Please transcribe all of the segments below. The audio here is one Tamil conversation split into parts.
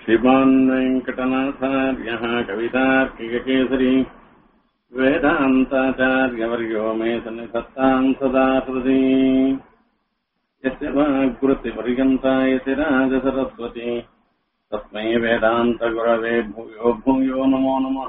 श्रीमान् वेङ्कटनाथार्यः कवितार्किककेसरी वेदान्ताचार्यवर्यो मे सन्निधत्ताम् सदा हृदि यस्य वाग्वृत्तिपर्यन्ता यति राजसरस्वती तस्मै वेदान्तगुरवे भूयो भूयो नमो नमः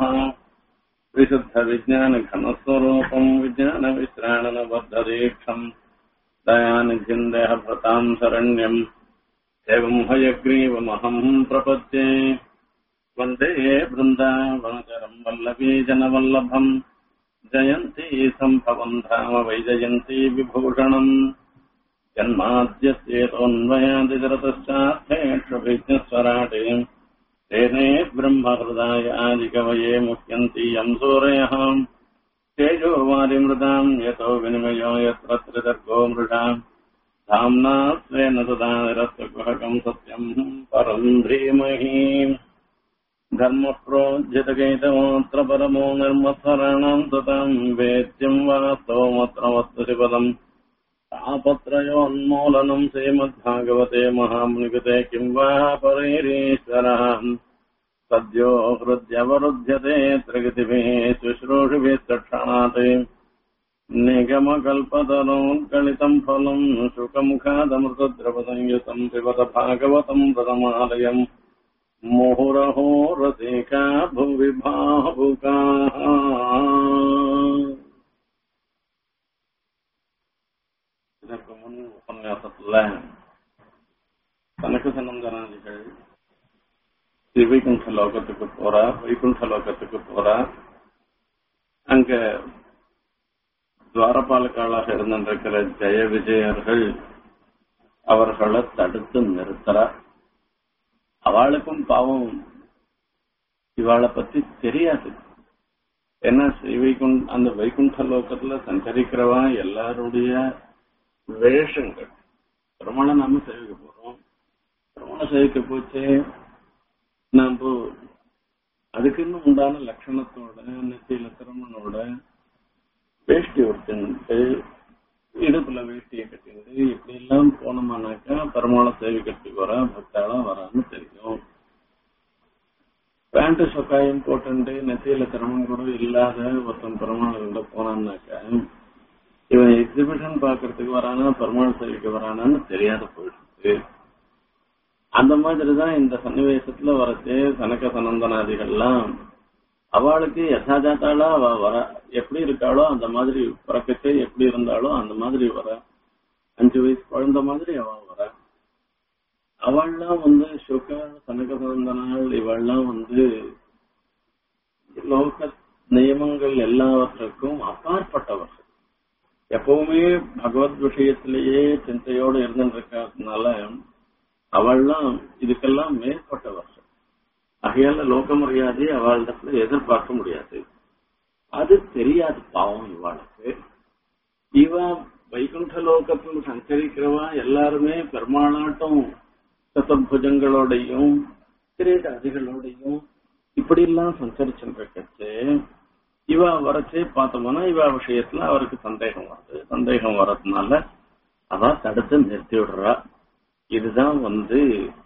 विशुद्धविज्ञानघनस्वरूपम् विज्ञानविश्राणनबद्धदीक्षम् दयानिधिम् देहभृताम् शरण्यम् एवम् हयग्रीवमहम् प्रपद्ये वन्दे बृन्दावनचरम् वल्लभीजनवल्लभम् जयन्ती सम्भवम् धाम वैजयन्ती विभूषणम् जन्माद्यस्येतोऽन्वयादिजरतश्चार्थेष्वभिज्ञस्वराटे तेने ब्रह्महृदाय आदिकवये मुह्यन्ति यम् सूरयः तेजो वारिमृताम् यतो विनिमयो यत्र त्रिदर्गो मृषाम् धाम्ना स्वेन सदा निरस्तगुहकम् सत्यम् परम् धीमहि धर्मप्रोज्यतकैतमोऽत्र परमो निर्मत्सराणाम् तताम् वेद्यम् वास्तवमत्र वस्तुशिपदम् तापत्रयोन्मूलनम् श्रीमद्भागवते महामुनिकृते किम् वा परैरीश्वरः सद्यो हृद्यवरुध्यते त्रिगतिभिः शुश्रूषिभिः तक्षणात् निगमकल्पतरोत्कलितम् फलम् शुकमुखादमृतद्रवसंयुतम् पिबत भागवतम् प्रथमालयम् मुहुरहो रसिका भुवि भावुकाः இதற்கு முன் உபன்யாசத்துல தனக்கு சனந்தனாதிகள் ஸ்ரீவைகுண்ட லோகத்துக்கு போறா வைகுண்ட லோகத்துக்கு போறா அங்க துவாரபாலக்காளாக இருந்திருக்கிற ஜெய விஜயர்கள் அவர்களை தடுத்து நிறுத்துறா அவளுக்கும் பாவம் இவாளை பத்தி தெரியாது ஏன்னா ஸ்ரீ வைகுண்ட அந்த வைகுண்ட லோகத்துல சஞ்சரிக்கிறவா எல்லாருடைய வேஷங்கள் பெருமாளை நாம சேவிக்க போறோம் பெருமாளை சேவிக்க போச்சே நாம அதுக்குன்னு உண்டான லட்சணத்தோட நெத்தியில திருமணோட வேஷ்டி ஒருத்தன்ட்டு இடுப்புல வேஷ்டியை கட்டிட்டு இப்படி எல்லாம் போனோம்னாக்கா பெருமாளை சேவிக்கிறதுக்கு வர பக்தாளா வரான்னு தெரியும் பேண்ட் சொக்காயம் போட்டு நெத்தியில திருமணம் கூட இல்லாத ஒருத்தன் பெருமாள் போனான்னாக்கா இவன் எக்ஸிபிஷன் பாக்குறதுக்கு வரானா பெருமாள் சேவிக்க வரானான்னு தெரியாத போயிடுச்சு அந்த மாதிரிதான் இந்த சன்னிவேசத்துல வரச்சு சனக்க சனந்தனாதிகள்லாம் அவளுக்கு யசாஜாத்தாளா அவ வர எப்படி இருக்காளோ அந்த மாதிரி பிறக்கச்சே எப்படி இருந்தாலோ அந்த மாதிரி வர அஞ்சு வயசு குழந்த மாதிரி அவ வர அவள்லாம் வந்து சுக சனக சனந்தனாள் இவள்லாம் வந்து லோக நியமங்கள் எல்லாவற்றுக்கும் அப்பாற்பட்டவர்கள் எப்பவுமே பகவத் விஷயத்திலேயே சிந்தையோடு இருந்துருக்கிறதுனால அவள்லாம் இதுக்கெல்லாம் மேற்பட்டவர்கள் ஆகையால லோக மரியாதை அவளிடத்துல எதிர்பார்க்க முடியாது அது தெரியாது பாவம் இவாளுக்கு இவ வைகுண்ட லோகத்தில் சஞ்சரிக்கிறவா எல்லாருமே பெருமாளாட்டம் சதபுஜங்களோடையும் கிரீடாதிகளோடையும் இப்படி எல்லாம் சஞ்சரிச்சுருக்கச்சு இவ வரச்சே பார்த்தோம்னா இவ விஷயத்துல அவருக்கு சந்தேகம் வருது சந்தேகம் வர்றதுனால அவ தடுத்து நிறுத்தி விடுறா இதுதான் வந்து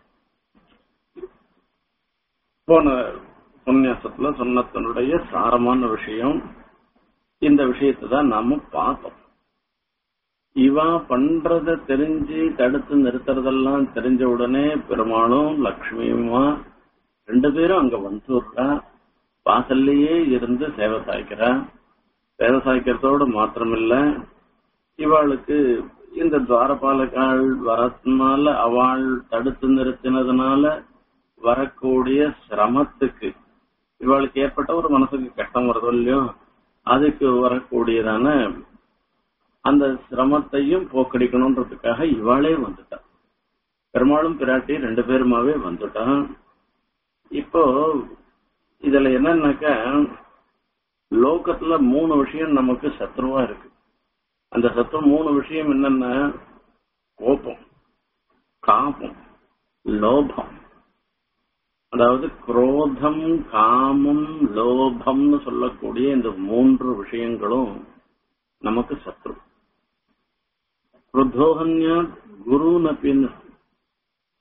போன உபன்யாசத்துல சொன்னதனுடைய சாரமான விஷயம் இந்த விஷயத்தை தான் நாம பார்த்தோம் இவ பண்றத தெரிஞ்சு தடுத்து நிறுத்துறதெல்லாம் தெரிஞ்ச உடனே பெருமாளும் லக்ஷ்மியுமா ரெண்டு பேரும் அங்க வந்துடுறா வாசல்லையே இருந்து சேவை சாய்க்கிறா சேவை சாய்க்கிறதோடு மாத்திரமில்ல இவாளுக்கு இந்த துவாரபாலகாள் வரதுனால அவள் தடுத்து நிறுத்தினதுனால வரக்கூடிய சிரமத்துக்கு இவளுக்கு ஏற்பட்ட ஒரு மனசுக்கு கஷ்டம் வருதோ இல்லையோ அதுக்கு வரக்கூடியதான அந்த சிரமத்தையும் போக்கடிக்கணும்ன்றதுக்காக இவாளே வந்துட்டா பெருமாளும் பிராட்டி ரெண்டு பேருமாவே வந்துட்டான் இப்போ இதுல என்னன்னாக்கா லோகத்துல மூணு விஷயம் நமக்கு சத்ருவா இருக்கு அந்த சத்ரு மூணு விஷயம் என்னன்னா கோபம் காமம் லோபம் அதாவது குரோதம் காமம் லோபம்னு சொல்லக்கூடிய இந்த மூன்று விஷயங்களும் நமக்கு சத்ரு குருதோகன்யா குரு நப்பின்னு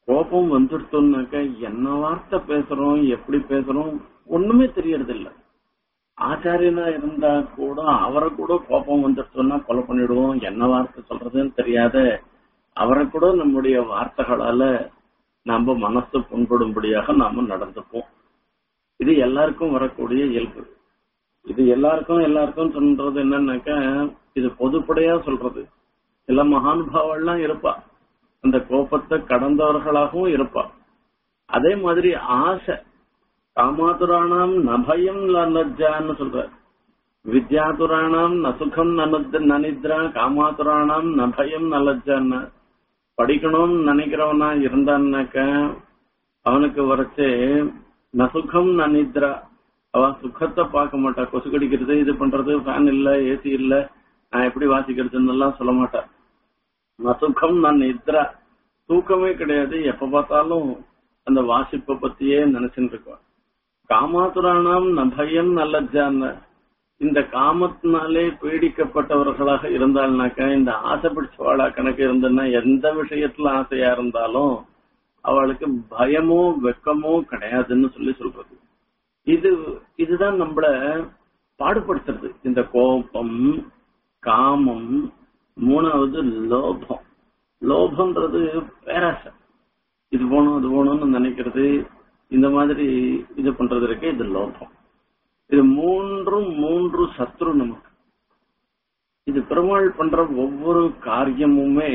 கோபம் வந்துடுத்தோம்னாக்க என்ன வார்த்தை பேசுறோம் எப்படி பேசுறோம் ஒண்ணுமே தெரியறது இல்ல ஆச்சாரியனா இருந்தா கூட அவரை கூட கோபம் வந்துடுச்சோம்னா கொலை பண்ணிடுவோம் என்ன வார்த்தை சொல்றதுன்னு தெரியாத அவரை கூட நம்முடைய வார்த்தைகளால நம்ம மனசு புண்படும்படியாக நாம நடந்துப்போம் இது எல்லாருக்கும் வரக்கூடிய இயல்பு இது எல்லாருக்கும் எல்லாருக்கும் சொல்றது என்னன்னாக்கா இது பொதுப்படையா சொல்றது சில மகானுபாவெல்லாம் இருப்பா அந்த கோபத்தை கடந்தவர்களாகவும் இருப்பா அதே மாதிரி ஆசை காமாதுராணாம் நபயம் லஜ்ஜான்னு சொல்ற வித்யாதுராணாம் நசுகம் நனுத் நனித்ரா காமாதுராணாம் நபயம் நலஜ்ஜான்னு படிக்கணும்னு நினைக்கிறவனா இருந்தான்னாக்க அவனுக்கு வரைச்சே நசுகம் நனித்ரா அவன் சுகத்தை பார்க்க மாட்டா கொசு கடிக்கிறது இது பண்றது ஃபேன் இல்ல ஏசி இல்ல நான் எப்படி வாசிக்கிறதுன்னு எல்லாம் சொல்ல மாட்டேன் நசுகம் நான் நித்ரா தூக்கமே கிடையாது எப்ப பார்த்தாலும் அந்த வாசிப்பை பத்தியே நினைச்சுட்டு இருக்கோம் காமாத்துரானாம் நபயம் நல்லஜான்னு இந்த காமத்தினாலே பீடிக்கப்பட்டவர்களாக இருந்தாள்னாக்கா இந்த ஆசை பிடிச்சவாளா கணக்கு இருந்ததுன்னா எந்த விஷயத்துல ஆசையா இருந்தாலும் அவளுக்கு பயமோ வெக்கமோ கிடையாதுன்னு சொல்லி சொல்றது இது இதுதான் நம்மள பாடுபடுத்துறது இந்த கோபம் காமம் மூணாவது லோபம் லோபம்ன்றது பேராசை இது போகணும் அது போகணும்னு நினைக்கிறது இந்த மாதிரி இது பண்றது இருக்கு இது லோபம் இது மூன்றும் மூன்று சத்ரு நமக்கு இது பெருமாள் பண்ற ஒவ்வொரு காரியமுமே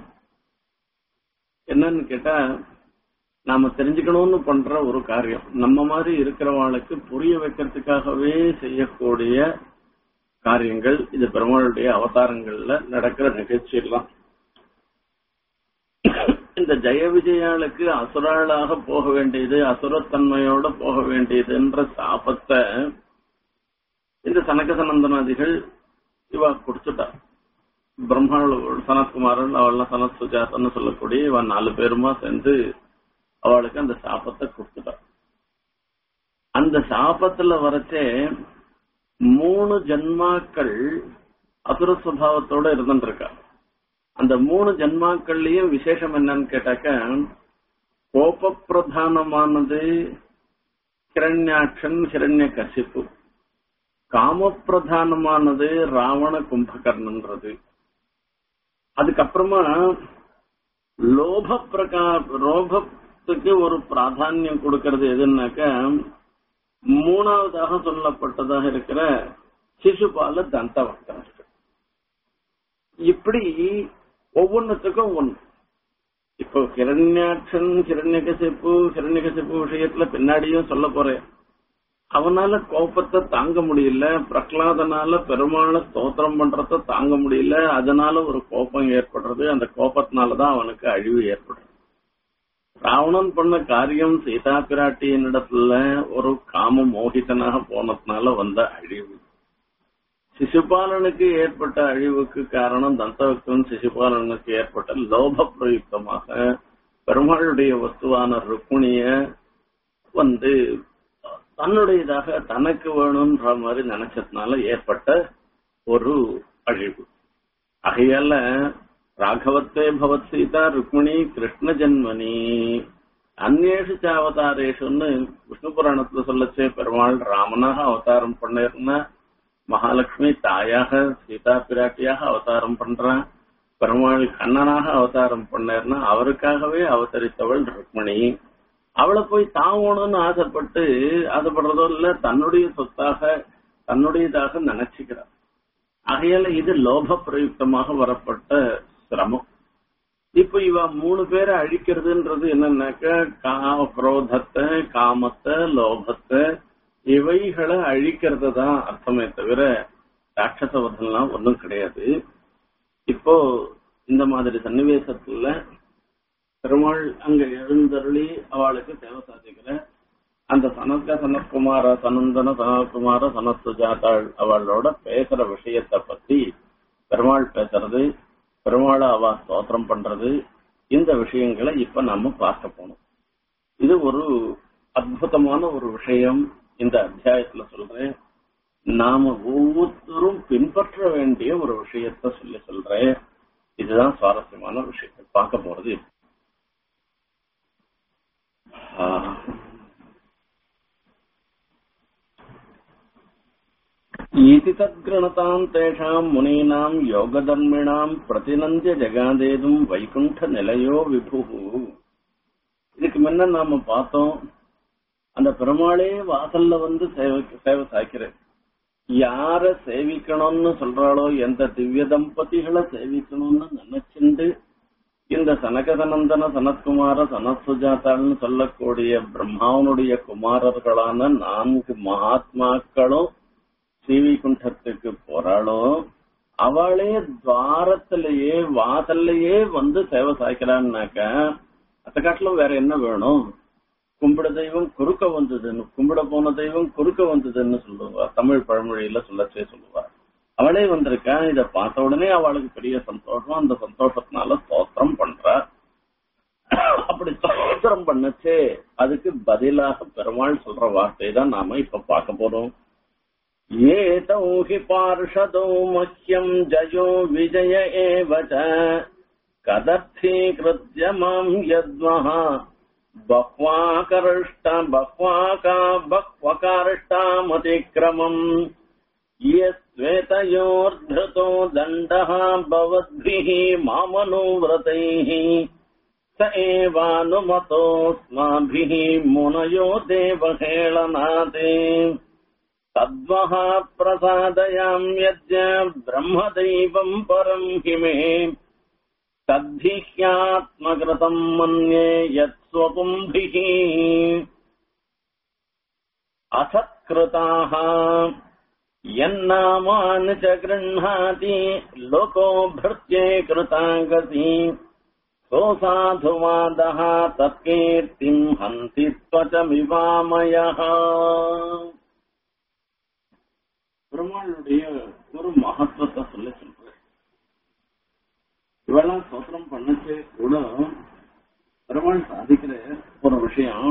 என்னன்னு கேட்டா நாம தெரிஞ்சுக்கணும்னு பண்ற ஒரு காரியம் நம்ம மாதிரி இருக்கிறவங்களுக்கு புரிய வைக்கிறதுக்காகவே செய்யக்கூடிய காரியங்கள் இது பெருமாளுடைய அவதாரங்கள்ல நடக்கிற நிகழ்ச்சி எல்லாம் இந்த ஜெய விஜயாளுக்கு அசுராளாக போக வேண்டியது அசுரத்தன்மையோட போக வேண்டியதுன்ற சாபத்தை இந்த சனக சனந்தனாதிகள் இவ குடிச்சுட்டா பிரம்மாவோட சனத்குமாரன் அவள்லாம் சனத் சுஜாதன்னு சொல்லக்கூடிய இவன் நாலு பேருமா சேர்ந்து அவளுக்கு அந்த சாபத்தை கொடுத்துட்டா அந்த சாபத்துல வரச்சே மூணு ஜன்மாக்கள் அசுர சுபாவத்தோட இருந்துருக்கா அந்த மூணு ஜன்மாக்கள்லயும் விசேஷம் என்னன்னு கேட்டாக்க கோப பிரதானமானது ஹிரண்யாட்சன் ஹிரண்ய கசிப்பு காமப்பிரதானமானது ராவண கும்பகர்ணன்றது அதுக்கப்புறமா லோப பிரகா லோபத்துக்கு ஒரு பிராதானியம் கொடுக்கறது எதுனாக்க மூணாவதாக சொல்லப்பட்டதாக இருக்கிற சிசுபால தந்தவக்தன் இப்படி ஒவ்வொன்றுத்துக்கும் ஒண்ணு இப்போ ஹிரண்யாட்சன் ஹிரண்யகசிப்பு ஹிரண்யகசிப்பு விஷயத்துல பின்னாடியும் சொல்ல போறேன் அவனால கோபத்தை தாங்க முடியல பிரகலாதனால பெருமாளை ஸ்தோத்திரம் பண்றத தாங்க முடியல அதனால ஒரு கோபம் ஏற்படுறது அந்த கோபத்தினாலதான் அவனுக்கு அழிவு ஏற்படுறது ராவணன் பண்ண காரியம் சீதா பிராட்டியினிடத்துல ஒரு காம மோகிதனாக போனதுனால வந்த அழிவு சிசுபாலனுக்கு ஏற்பட்ட அழிவுக்கு காரணம் தந்தவக்தன் சிசுபாலனுக்கு ஏற்பட்ட லோப பிரயுக்தமாக பெருமாளுடைய வஸ்துவான ருக்மிணிய வந்து தன்னுடையதாக தனக்கு வேணும்ன்ற மாதிரி நினைச்சதுனால ஏற்பட்ட ஒரு அழிவு ஆகையால ராகவத்தே பவத் சீதா ருக்மிணி கிருஷ்ண ஜன்மனி அந்நேஷு அவதாரேஷுன்னு விஷ்ணு புராணத்துல சொல்லச்சே பெருமாள் ராமனாக அவதாரம் பண்ணிருந்தா மகாலட்சுமி தாயாக சீதா பிராட்டியாக அவதாரம் பண்றான் பெருமாள் கண்ணனாக அவதாரம் பண்ணார்னா அவருக்காகவே அவதரித்தவள் ருக்மிணி அவளை போய் தாங்கணும்னு ஆசைப்பட்டு ஆசைப்படுறதோ இல்ல தன்னுடைய சொத்தாக தன்னுடையதாக நினைச்சுக்கிறார் ஆகையால இது லோப பிரயுக்தமாக வரப்பட்ட சிரமம் இப்ப இவ மூணு பேரை அழிக்கிறதுன்றது என்னன்னாக்க கா குரோதத்தை காமத்தை லோபத்தை இவைகளை அழிக்கிறது தான் அர்த்தமே தவிர ராட்சசவதெல்லாம் ஒன்றும் கிடையாது இப்போ இந்த மாதிரி சன்னிவேசத்துல பெருமாள் அங்க எழுந்தருளி அவளுக்கு சேவை சாதிக்கிற அந்த சனத்க சனத்குமார சனந்தன சனத்குமார சனத்சுஜாதாள் அவளோட பேசுற விஷயத்த பத்தி பெருமாள் பேசுறது பெருமாளை அவ ஸ்தோத்திரம் பண்றது இந்த விஷயங்களை இப்ப நம்ம பார்க்க போனோம் இது ஒரு அற்புதமான ஒரு விஷயம் இந்த அத்தியாயத்துல சொல்றேன் நாம ஒவ்வொருத்தரும் பின்பற்ற வேண்டிய ஒரு விஷயத்த சொல்லி சொல்றேன் இதுதான் சுவாரஸ்யமான விஷயம் பார்க்க போறது ஈதி தத்கிரணதாம் தேஷாம் முனீனாம் யோகதர்மிணாம் பிரதிநந்திய ஜெகாதேதும் வைகுண்ட நிலையோ விபுகு இதுக்கு முன்ன நாம பார்த்தோம் அந்த பெருமாளே வாசல்ல வந்து சேவை சேவை சாய்க்கிறேன் யார சேவிக்கணும்னு சொல்றாளோ எந்த திவ்ய தம்பதிகளை சேவிக்கணும்னு நினைச்சுண்டு இந்த சனகதனந்தன சனத்குமார சனத்சுஜாதான்னு சொல்லக்கூடிய பிரம்மாவனுடைய குமாரர்களான நான்கு மகாத்மாக்களும் ஸ்ரீவைகுண்டத்துக்கு போறாளோ அவளே துவாரத்திலேயே வாசல்லையே வந்து சேவை சாய்க்கிறான்னாக்க அத்த காட்டிலும் வேற என்ன வேணும் கும்பிட தெய்வம் குறுக்க வந்ததுன்னு கும்பிட போன தெய்வம் குறுக்க வந்ததுன்னு சொல்லுவா தமிழ் பழமொழியில சொல்லச்சே சொல்லுவா அவளே வந்திருக்கா இத பார்த்த உடனே அவளுக்கு பெரிய சந்தோஷம் அந்த சந்தோஷத்தினால ஸ்தோத்திரம் பண்றா அப்படி ஸ்தோத்திரம் பண்ணச்சே அதுக்கு பதிலாக பெருமாள் சொல்ற வார்த்தை தான் நாம இப்ப பார்க்க போறோம் ஏதௌ हि पार्षदौ मह्यम् जयो विजय एव च कदर्थीकृत्य माम् यद्मः बह्वाकर्ष्ट बह्वाका बह्वकार्ष्टामतिक्रमम् यस्त्वेतयोर्धृतो दण्डः भवद्भिः मामनुव्रतैः स एवानुमतोऽस्माभिः मुनयो देवहेळनाते तद्वः प्रसादयाम्यद्य ब्रह्मदैवम् परम् हि मे तद्धिह्यात्मकृतम् मन्ये यत्स्वपुम्भिः असत्कृताः यन्नामानि च गृह्णाति लोको भृत्ये कृतागति सोऽसाधुवादः तत्कीर्तिम् हन्ति त्वचमिवामयः பெருமாளுடைய ஒரு மகத்துவத்தை சொல்ல சொல்ற இவெல்லாம் சோத்திரம் பண்ணச்சு கூட பெருமாள் சாதிக்கிற ஒரு விஷயம்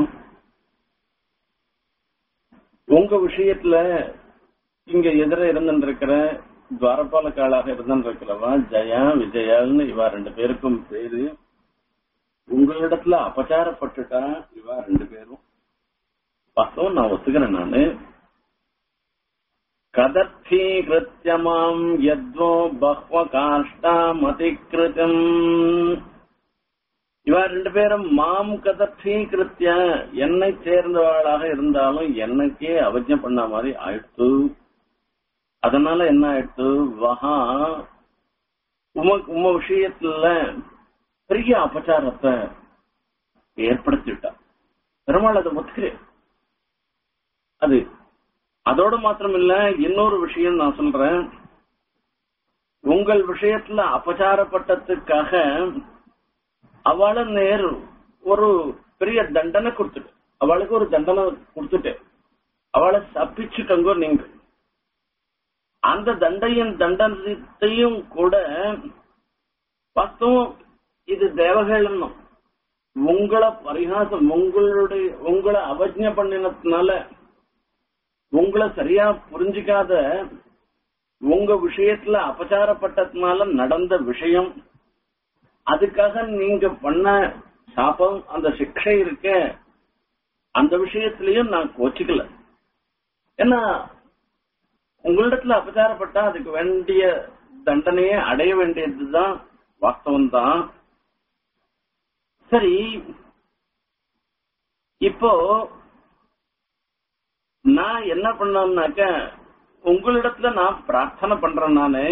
உங்க விஷயத்துல இங்க எதிர இருந்துருக்கிற துவாரபாலக்காளாக இருந்துருக்கிறவா ஜெயா விஜயான்னு இவா ரெண்டு பேருக்கும் பேரு உங்களிடத்துல அபச்சாரப்பட்டுட்டா இவா ரெண்டு பேரும் வாஸ்தவம் நான் ஒத்துக்கிறேன் நானு கதர்த்தீகிருத்திய மாம் யத்வோ பஹ்வ காஷ்டாமதிகிருதம் இவா ரெண்டு பேரும் மாம் கதர்த்தீகிருத்திய என்னை சேர்ந்தவளாக இருந்தாலும் என்னைக்கே அவஜ்ஞ பண்ண மாதிரி ஆயிடுத்து அதனால என்ன ஆயிடுத்து வஹா உம உம விஷயத்துல பெரிய அபச்சாரத்தை ஏற்படுத்திவிட்டா பெருமாள் அதை ஒத்துக்கிறேன் அது அதோட மாத்திரம் இல்ல இன்னொரு விஷயம் நான் சொல்றேன் உங்கள் விஷயத்துல அபச்சாரப்பட்டதுக்காக அவளை நேர் ஒரு பெரிய தண்டனை கொடுத்துட்டு அவளுக்கு ஒரு தண்டனை கொடுத்துட்டு அவளை தப்பிச்சுட்டங்க நீங்க அந்த தண்டையின் தண்டனத்தையும் கூட வாஸ்தவம் இது தேவகேளன்னும் உங்களை பரிகாசம் உங்களுடைய உங்களை அவஜ்ஞ பண்ணினதுனால உங்களை சரியா புரிஞ்சுக்காத உங்க விஷயத்துல அபச்சாரப்பட்டதுனால நடந்த விஷயம் அதுக்காக நீங்க பண்ண சாபம் அந்த சிக்ஷை இருக்க அந்த விஷயத்திலயும் நான் கோச்சிக்கல ஏன்னா உங்களிடத்துல அபச்சாரப்பட்டா அதுக்கு வேண்டிய தண்டனையை அடைய வேண்டியதுதான் வாஸ்தவம் தான் சரி இப்போ நான் என்ன பண்ணாக்க உங்களிடத்துல நான் பிரார்த்தனை பண்றேன் நானு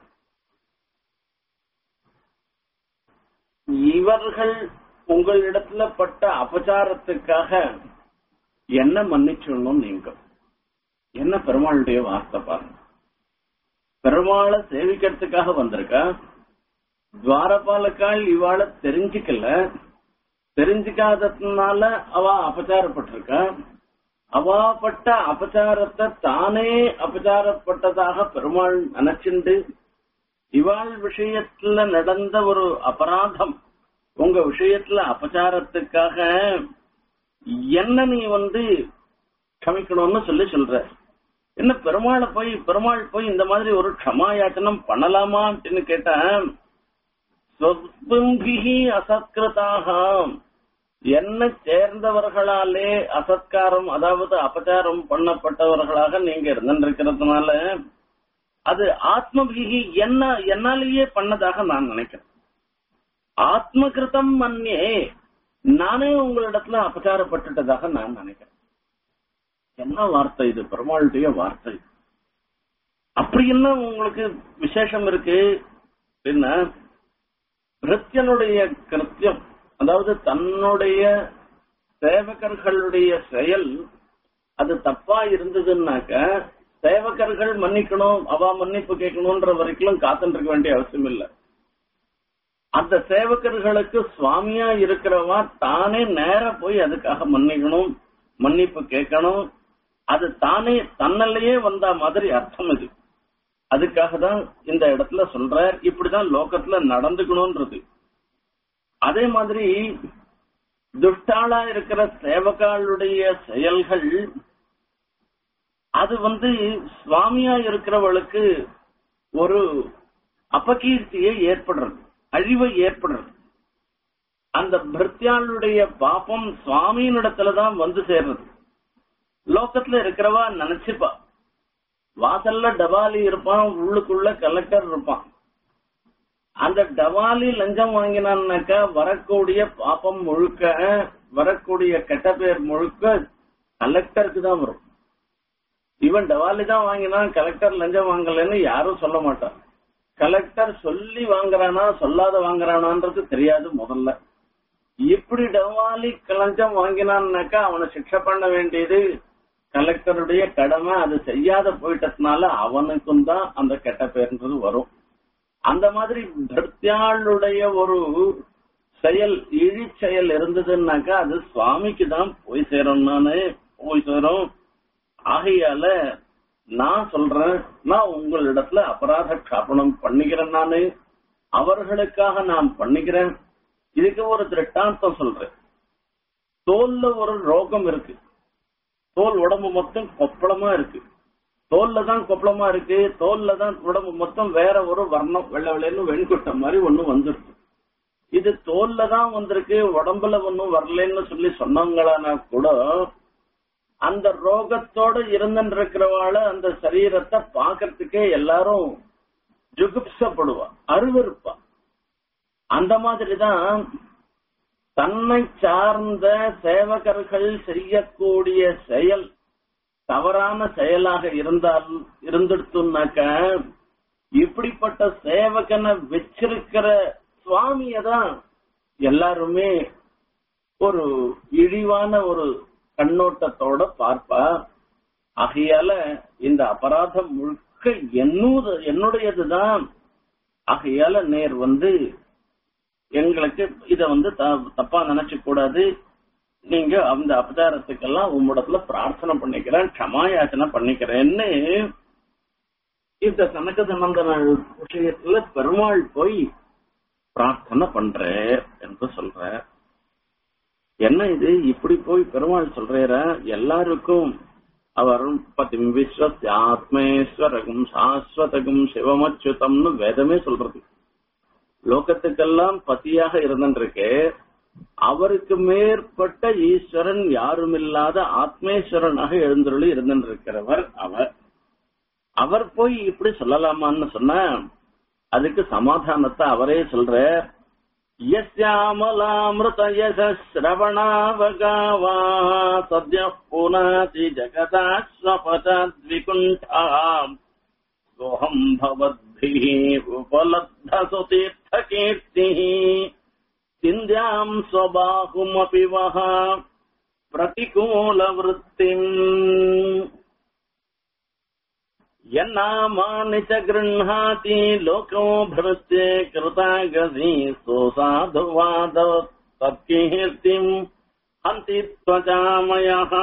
இவர்கள் உங்களிடத்துல பட்ட அபச்சாரத்துக்காக என்ன மன்னிச்சிடணும் நீங்க என்ன பெருமாளுடைய வார்த்தை பாருங்க பெருமாளை சேவிக்கிறதுக்காக வந்திருக்கா துவாரபாலக்கால் இவாள தெரிஞ்சுக்கல தெரிஞ்சுக்காததுனால அவ அபச்சாரப்பட்டிருக்கா அவாப்பட்ட அபச்சாரத்தை தானே அபச்சாரப்பட்டதாக பெருமாள் நினைச்சுண்டு இவாள் விஷயத்துல நடந்த ஒரு அபராதம் உங்க விஷயத்துல அபச்சாரத்துக்காக என்ன நீ வந்து க்ஷமிக்கணும்னு சொல்லி சொல்ற என்ன பெருமாளை போய் பெருமாள் போய் இந்த மாதிரி ஒரு க்ஷமாயாச்சனம் பண்ணலாமா அப்படின்னு கேட்டா ஸ்வஸ்பிம்பிகி அசத்கிருதாக என்ன சேர்ந்தவர்களாலே அசத்காரம் அதாவது அபச்சாரம் பண்ணப்பட்டவர்களாக நீங்க இருந்திருக்கிறதுனால அது ஆத்மபிகி என்ன என்னாலேயே பண்ணதாக நான் நினைக்கிறேன் ஆத்மகிருதம் மன்யே நானே உங்களிடத்துல அபச்சாரப்பட்டுட்டதாக நான் நினைக்கிறேன் என்ன வார்த்தை இது பெருமாளுடைய வார்த்தை அப்படி என்ன உங்களுக்கு விசேஷம் இருக்கு என்ன கிருத்தியனுடைய கிருத்தியம் அதாவது தன்னுடைய சேவகர்களுடைய செயல் அது தப்பா இருந்ததுன்னாக்க சேவகர்கள் மன்னிக்கணும் அவ மன்னிப்பு கேட்கணும்ன்ற வரைக்கும் காத்துட்டு இருக்க வேண்டிய அவசியம் இல்லை அந்த சேவகர்களுக்கு சுவாமியா இருக்கிறவா தானே நேர போய் அதுக்காக மன்னிக்கணும் மன்னிப்பு கேட்கணும் அது தானே தன்னல்லையே வந்த மாதிரி அர்த்தம் இது அதுக்காக தான் இந்த இடத்துல சொல்ற இப்படிதான் லோகத்துல நடந்துக்கணும்ன்றது அதே மாதிரி துஷ்டாளா இருக்கிற சேவகாளுடைய செயல்கள் அது வந்து சுவாமியா இருக்கிறவளுக்கு ஒரு அபகீர்த்தியை ஏற்படுறது அழிவை ஏற்படுறது அந்த பிருத்தியாளுடைய பாப்பம் சுவாமியினிடத்துலதான் வந்து சேர்றது லோகத்துல இருக்கிறவா நினைச்சுப்பா வாசல்ல டபாலி இருப்பான் உள்ளுக்குள்ள கலெக்டர் இருப்பான் அந்த டவாலி லஞ்சம் வாங்கினான்னாக்கா வரக்கூடிய பாப்பம் முழுக்க வரக்கூடிய கெட்ட பேர் முழுக்க கலெக்டருக்கு தான் வரும் இவன் டவாலி தான் வாங்கினான் கலெக்டர் லஞ்சம் வாங்கலன்னு யாரும் சொல்ல மாட்டான் கலெக்டர் சொல்லி வாங்குறானா சொல்லாத வாங்குறானான்றது தெரியாது முதல்ல இப்படி டவாலி லஞ்சம் வாங்கினான்னாக்கா அவனை சிக்ஷை பண்ண வேண்டியது கலெக்டருடைய கடமை அது செய்யாத போயிட்டதுனால அவனுக்கும் தான் அந்த கெட்ட பேர்ன்றது வரும் அந்த மாதிரி பக்தியாளுடைய ஒரு செயல் இழி செயல் இருந்ததுன்னாக்கா அது சுவாமிக்கு தான் போய் சேரும் நானு போய் சேரும் ஆகையால நான் சொல்றேன் நான் உங்களிடத்துல அபராத காப்பணம் பண்ணிக்கிறேன் நானு அவர்களுக்காக நான் பண்ணிக்கிறேன் இதுக்கு ஒரு திருட்டாந்தம் சொல்றேன் தோல்ல ஒரு ரோகம் இருக்கு தோல் உடம்பு மொத்தம் கொப்பளமா இருக்கு தோல்ல தான் கொப்பளமா இருக்கு தோல்ல தான் உடம்பு மொத்தம் வேற ஒரு வர்ணம் வெள்ளை வெள்ளைன்னு வெண்குட்டம் மாதிரி ஒண்ணு வந்துருக்கு இது தோல்ல தான் வந்திருக்கு உடம்புல ஒன்னும் வரலன்னு சொல்லி சொன்னவங்களானா கூட அந்த ரோகத்தோட இருந்துருக்கிறவாள அந்த சரீரத்தை பாக்குறதுக்கே எல்லாரும் ஜுகுப்சப்படுவா அருவருப்பா அந்த மாதிரிதான் தன்னை சார்ந்த சேவகர்கள் செய்யக்கூடிய செயல் தவறான செயலாக இருந்தால் இருந்துடுத்துனாக்க இப்படிப்பட்ட சேவகனை வச்சிருக்கிற சுவாமிய தான் எல்லாருமே ஒரு இழிவான ஒரு கண்ணோட்டத்தோட பார்ப்பா ஆகையால இந்த அபராதம் முழுக்க என்னுது என்னுடையதுதான் ஆகையால நேர் வந்து எங்களுக்கு இத வந்து தப்பா நினைச்சு கூடாது நீங்க அந்த அபச்சாரத்துக்கெல்லாம் உம்மிடத்துல பிரார்த்தனை பண்ணிக்கிறேன் க்ஷமாயாச்சனை பண்ணிக்கிறேன்னு இந்த சனக சம்பந்தன விஷயத்துல பெருமாள் போய் பிரார்த்தனை பண்ற என்று சொல்ற என்ன இது இப்படி போய் பெருமாள் சொல்ற எல்லாருக்கும் அவர் பதிம் விஸ்வத் ஆத்மேஸ்வரகும் சாஸ்வதகும் சிவமச்சுதம்னு வேதமே சொல்றது லோகத்துக்கெல்லாம் பதியாக இருந்திருக்கு அவருக்கு மேற்பட்ட ஈஸ்வரன் யாருமில்லாத ஆத்மேஸ்வரனாக எழுந்தருளி இருந்திருக்கிறவர் அவர் அவர் போய் இப்படி சொல்லலாமான்னு சொன்ன அதுக்கு சமாதானத்தை அவரே சொல்ற யஸ்யாமலாமிருத யசிரவணாவகாவா சத்ய புனாதி ஜகதாஸ்வபதத்விகுண்டாம் सोऽहम् भवद्भिः उपलब्धसुतीर्थकीर्तिः चिन्त्याम् स्वबाहुमपि वः प्रतिकूलवृत्तिम् यन्नामानि च गृह्णाति लोको भृत्ये कृतागसी सोऽसाधुवाद तत्कीर्तिम् हन्ति त्वचामयः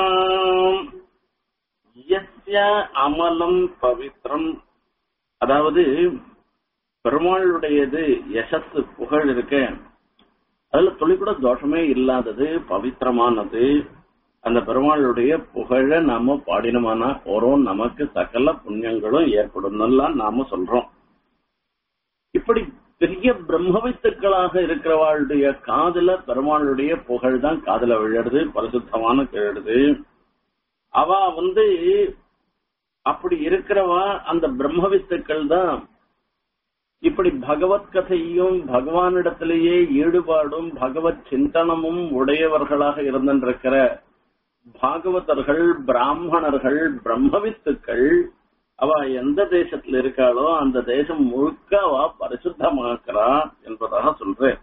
यस्य அமலம் பவித்ரம் அதாவது பெருமாளுடையது யசஸ் புகழ் இருக்க அதுல துளி கூட தோஷமே இல்லாதது பவித்திரமானது அந்த பெருமாளுடைய புகழ நாம பாடினோமானா போறோம் நமக்கு சகல புண்ணியங்களும் ஏற்படும் நாம சொல்றோம் இப்படி பெரிய பிரம்மவித்துக்களாக இருக்கிறவாளுடைய காதுல பெருமாளுடைய புகழ் தான் காதுல விழுறது பரிசுத்தமான கேடுது அவ வந்து அப்படி இருக்கிறவா அந்த பிரம்மவித்துக்கள் தான் இப்படி பகவத் கதையும் பகவானிடத்திலேயே ஈடுபாடும் பகவத் சிந்தனமும் உடையவர்களாக இருந்திருக்கிற பாகவதர்கள் பிராமணர்கள் பிரம்மவித்துக்கள் அவ எந்த தேசத்துல இருக்காளோ அந்த தேசம் முழுக்க அவ பரிசுத்தமாக்குறா என்பதாக சொல்றேன்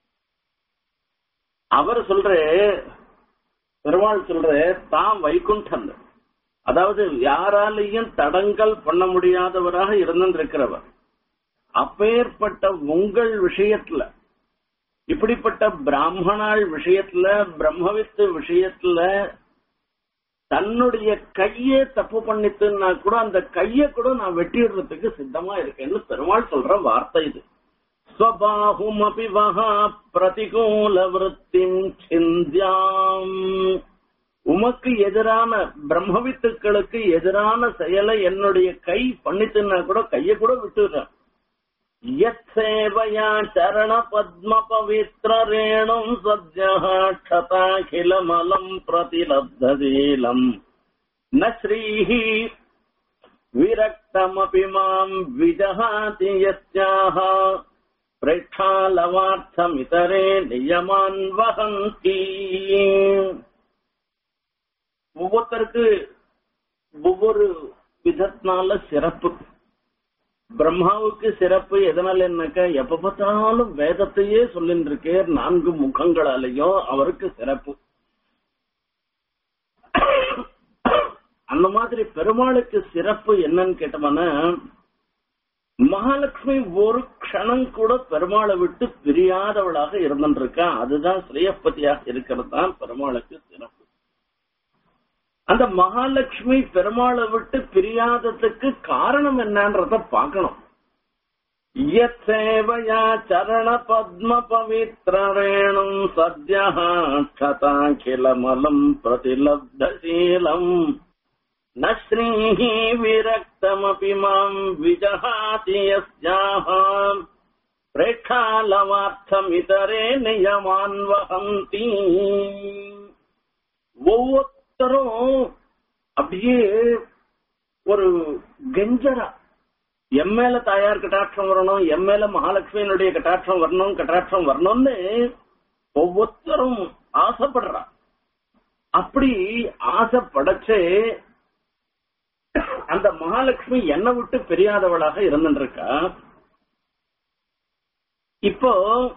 அவர் சொல்ற பெருமாள் சொல்ற தான் வைகுண்டன் அதாவது யாராலையும் தடங்கல் பண்ண முடியாதவராக இருந்திருக்கிறவர் அப்பேற்பட்ட உங்கள் விஷயத்துல இப்படிப்பட்ட பிராமணாள் விஷயத்துல பிரம்மவித்து விஷயத்துல தன்னுடைய கையே தப்பு பண்ணித்துன்னா கூட அந்த கைய கூட நான் வெட்டிடுறதுக்கு சித்தமா இருக்கேன்னு பெருமாள் சொல்ற வார்த்தை இது ஸ்வபாகுமபி வகா பிரதிகூல விருத்திம் சிந்தியாம் உமக்கு எதிரான பிரம்மவித்துக்களுக்கு எதிரான செயலை என்னுடைய கை பண்ணித்துன்னா கூட கைய கூட விட்டுடுறேன் यत्सेवया चरणपद्मपवित्ररेणुम् सद्यः क्षताखिलमलम् प्रतिलब्धशीलम् न श्रीः विरक्तमपि माम् विजहाति यस्याः प्रेक्षालवार्थमितरे नियमान् वहन्ति ஒவ்வொருத்தருக்கு ஒவ்வொரு விதத்தினால சிறப்பு பிரம்மாவுக்கு சிறப்பு எதனால என்னக்கா எப்ப பார்த்தாலும் வேதத்தையே சொல்லிட்டு இருக்கே நான்கு முகங்களாலேயும் அவருக்கு சிறப்பு அந்த மாதிரி பெருமாளுக்கு சிறப்பு என்னன்னு கேட்டோம்னா மகாலட்சுமி ஒரு க்ஷணம் கூட பெருமாளை விட்டு பிரியாதவளாக இருந்துருக்கா அதுதான் ஸ்ரீயப்பதியாக இருக்கிறது தான் பெருமாளுக்கு சிறப்பு அந்த மகாலட்சுமி பெருமாளை விட்டு பிரியாததுக்கு காரணம் என்னன்றத பார்க்கணும் யத்சேவயா சரண பத்ம பவித்ரேணும் சத்யா க்ஷதாகிலமலம் பிரதிலப்தசீலம் न श्रीः विरक्तमपि माम् विजहाति यस्याः प्रेक्षालवार्थमितरे नियमान् वहन्ति ஒவ்வொருத்தரும் அப்படியே ஒரு கெஞ்சரா எம் மேல தாயார் கட்டாட்சம் வரணும் எம் மேல மகாலட்சுமியினுடைய கட்டாட்சம் வரணும் கட்டாட்சம் வரணும்னு ஒவ்வொருத்தரும் ஆசைப்படுறா அப்படி ஆசைப்படச்சே அந்த மகாலட்சுமி என்னை விட்டு பெரியாதவளாக இருந்துருக்கா இப்போ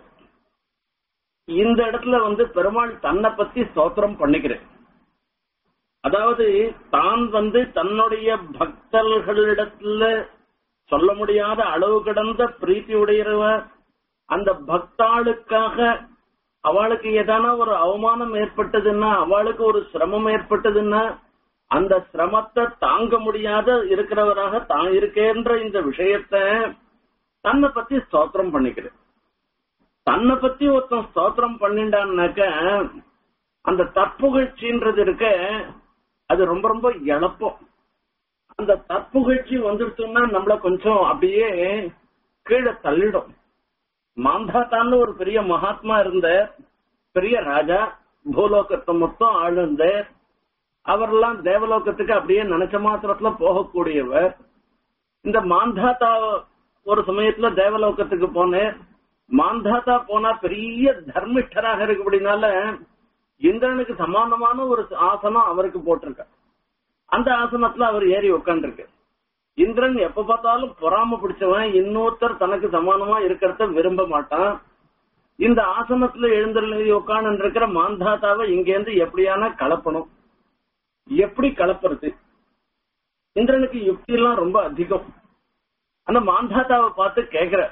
இந்த இடத்துல வந்து பெருமாள் தன்னை பத்தி ஸ்தோத்திரம் பண்ணிக்கிறேன் அதாவது தான் வந்து தன்னுடைய பக்தர்களிடத்துல சொல்ல முடியாத அளவு கடந்த பிரீத்தி உடையவர் அந்த பக்தாளுக்காக அவளுக்கு ஏதான ஒரு அவமானம் ஏற்பட்டதுன்னா அவளுக்கு ஒரு சிரமம் ஏற்பட்டதுன்னா அந்த சிரமத்தை தாங்க முடியாத இருக்கிறவராக தான் இருக்கேன்ற இந்த விஷயத்த தன்னை பத்தி ஸ்தோத்திரம் பண்ணிக்கிறேன் தன்னை பத்தி ஒருத்தன் ஸ்தோத்திரம் பண்ணிண்டான்னாக்க அந்த தற்புகழ்ச்சின்றது இருக்க அது ரொம்ப ரொம்ப இழப்பம் அந்த தற்புகழ்ச்சி வந்துடுச்சுன்னா நம்மள கொஞ்சம் அப்படியே கீழே தள்ளிடும் மாந்தாத்தான்னு ஒரு பெரிய மகாத்மா இருந்த பெரிய ராஜா பூலோகத்தை மொத்தம் ஆளுந்த அவரெல்லாம் தேவலோகத்துக்கு அப்படியே நினைச்ச மாத்திரத்துல போகக்கூடியவர் இந்த மாந்தாத்தா ஒரு சமயத்துல தேவலோகத்துக்கு போனேன் மாந்தாத்தா போனா பெரிய தர்மிஷ்டராக இருக்கு அப்படின்னால இந்திரனுக்கு சமானமான ஒரு ஆசனம் அவருக்கு போட்டிருக்க அந்த ஆசனத்துல அவர் ஏறி உட்காந்துருக்கு இந்திரன் எப்ப பார்த்தாலும் பொறாம பிடிச்சவன் இன்னொருத்தர் தனக்கு சமானமா இருக்கிறத விரும்ப மாட்டான் இந்த ஆசனத்துல எழுந்தருளி உட்காந்து இருக்கிற மாந்தாத்தாவை இங்கேருந்து எப்படியான கலப்பணும் எப்படி கலப்புறது இந்திரனுக்கு யுக்தி எல்லாம் ரொம்ப அதிகம் அந்த மாந்தாத்தாவை பார்த்து கேக்குற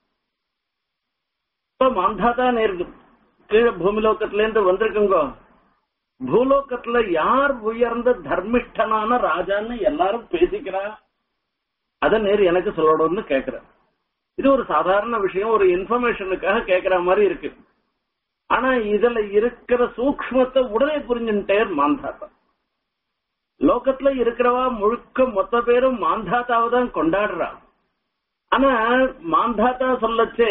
இப்ப மாந்தாத்தா நேருக்கு கீழே பூமிலோகத்துல இருந்து வந்திருக்குங்க பூலோகத்துல யார் உயர்ந்த தர்மிஷ்டனான ராஜான்னு எல்லாரும் பேசிக்கிறா அத நேர் எனக்கு சொல்லணும்னு கேக்குற இது ஒரு சாதாரண விஷயம் ஒரு இன்ஃபர்மேஷனுக்காக கேக்குற மாதிரி இருக்கு ஆனா இதுல இருக்கிற சூக்மத்தை உடனே புரிஞ்சுட்டேர் மாந்தாத்தா லோகத்துல இருக்கிறவா முழுக்க மொத்த பேரும் மாந்தாத்தாவை தான் கொண்டாடுறா ஆனா மாந்தாத்தா சொல்லச்சே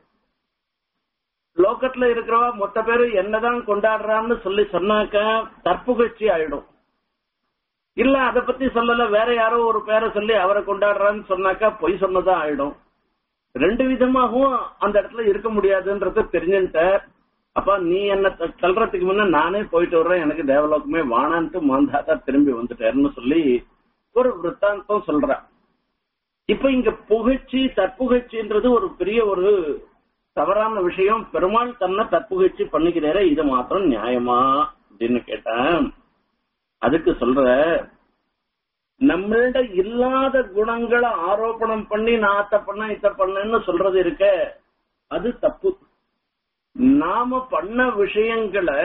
லோகத்துல இருக்கிறவா மொத்த பேரு என்னதான் கொண்டாடுறான்னு சொல்லி சொன்னாக்கா தற்புகழ்ச்சி ஆயிடும் இல்ல அத பத்தி சொல்லல வேற யாரோ ஒரு பேரை சொல்லி அவரை கொண்டாடுறான்னு சொன்னாக்கா பொய் சொன்னதா ஆயிடும் ரெண்டு விதமாகவும் அந்த இடத்துல இருக்க முடியாதுன்றது தெரிஞ்சுட்ட அப்ப நீ என்ன த- தள்ளுறதுக்கு முன்ன நானே போயிட்டு வர்றேன் எனக்கு தேவலோகமே வானான்ட்டு மாந்தாத்தா திரும்பி வந்துட்டேன்னு சொல்லி ஒரு விற்த்தாந்தம் சொல்ற இப்ப இங்க புகழ்ச்சி தற்புகழ்ச்சின்றது ஒரு பெரிய ஒரு தவறான விஷயம் பெருமாள் தன்னை தற்புகழ்ச்சி பண்ணிக்கிறாரே இது மாத்திரம் நியாயமா அப்படின்னு கேட்டேன் அதுக்கு சொல்ற நம்மள்ட இல்லாத குணங்களை ஆரோபணம் பண்ணி நான் அத்த பண்ண இத்த பண்ணேன்னு சொல்றது இருக்க அது தப்பு நாம பண்ண விஷயங்களை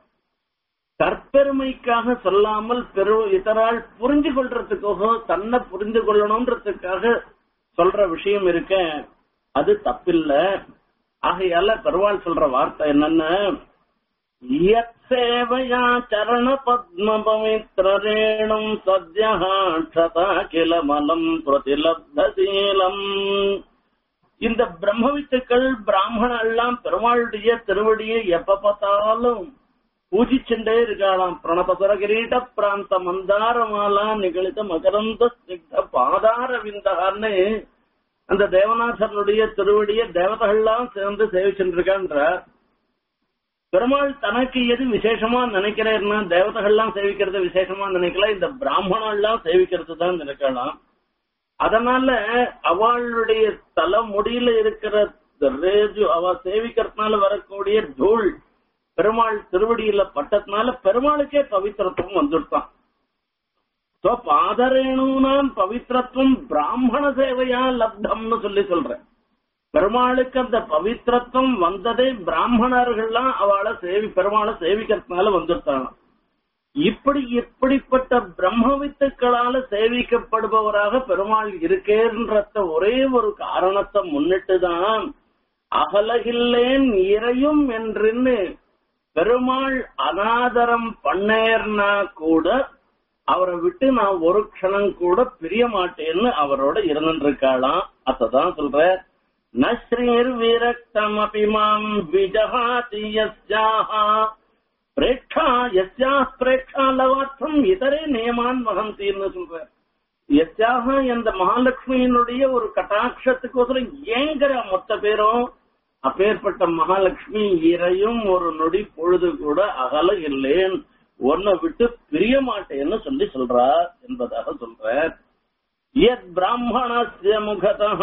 தற்பெருமைக்காக சொல்லாமல் பெரு இதரால் புரிஞ்சு கொள்றதுக்காக தன்னை புரிந்து கொள்ளணும்ன்றதுக்காக சொல்ற விஷயம் இருக்க அது தப்பில்ல ஆகையால பெருமாள் சொல்ற வார்த்தை என்னன்னா யத் சேவையா சரண பத்ம பவித்ரேணும் சத்யா க்ஷதா கில மலம் பிரதிலப்தசீலம் இந்த பிரம்மவித்துக்கள் பிராமணன் எல்லாம் பெருமாளுடைய திருவடியை எப்ப பார்த்தாலும் பூஜிச்சுட்டே இருக்காளாம் பிரணபசுர கிரீட பிராந்த மந்தாரமாலா நிகழித்த மகரந்த ஸ்னிக்த பாதார விந்தகான்னு அந்த தேவநாதனுடைய திருவடியை தேவதைகள்லாம் சேர்ந்து சேவிச்சுட்டு இருக்கான்றார் பெருமாள் தனக்கு எது விசேஷமா நினைக்கிறேன்னா தேவதைகள்லாம் சேவிக்கிறது விசேஷமா நினைக்கல இந்த பிராமணெல்லாம் சேவிக்கிறது தான் நினைக்கலாம் அதனால அவளுடைய தலைமுடியில இருக்கிற ரேஜு அவ சேவிக்கிறதுனால வரக்கூடிய தூள் பெருமாள் திருவடியில பட்டதுனால பெருமாளுக்கே பவித்திரத்துவம் வந்துட்டான் சோ பாதரேணுனாம் பவித்திரத்துவம் பிராமண சேவையா லப்தம்னு சொல்லி சொல்றேன் பெருமாளுக்கு அந்த பவித்திரத்துவம் வந்ததே பிராமணர்கள்லாம் அவளை சேவி பெருமாளை சேவிக்கிறதுனால வந்துட்டாங்க இப்படி இப்படிப்பட்ட பிரம்மவித்துக்களால சேவிக்கப்படுபவராக பெருமாள் இருக்கேன்றத ஒரே ஒரு காரணத்தை முன்னிட்டுதான் அகலகில்லேன் இறையும் என்றுன்னு பெருமாள் அனாதரம் பண்ணேர்னா கூட அவரை விட்டு நான் ஒரு க்ஷணம் கூட பிரிய மாட்டேன்னு அவரோட இருந்துருக்காளாம் அதான் சொல்ற நஸ்ரீர் விரக்தமபி மாம் விஜகாதி யஸ்யாஹா பிரேட்சா யஸ்யா பிரேட்சா லவார்த்தம் இதரே நியமான் வகந்தீர்னு சொல்ற யஸ்யாக இந்த மகாலட்சுமியினுடைய ஒரு கட்டாட்சத்துக்கோசரம் ஏங்கிற மொத்த பேரும் அப்பேற்பட்ட மகாலட்சுமி இறையும் ஒரு நொடி பொழுது கூட அகல இல்லேன் உன்னை விட்டு பிரிய மாட்டேன்னு சொல்லி சொல்றார் என்பதாக சொல்றார் யத் பிராமணஸ்ய முகதः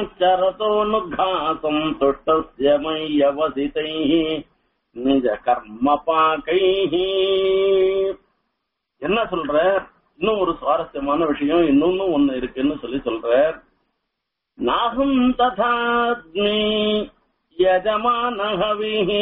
சரதோனுகாசம் துஷ்டஸ்ய மையவசிதைः நிஜ கர்ம பாகைஹி என்ன சொல்ற இன்னும் ஒரு சுவாரஸ்யமான விஷயம் இன்னொன்னு ஒண்ணு இருக்குன்னு சொல்லி சொல்ற நாகம் ததாத்மி யஜமான ஹவிஹி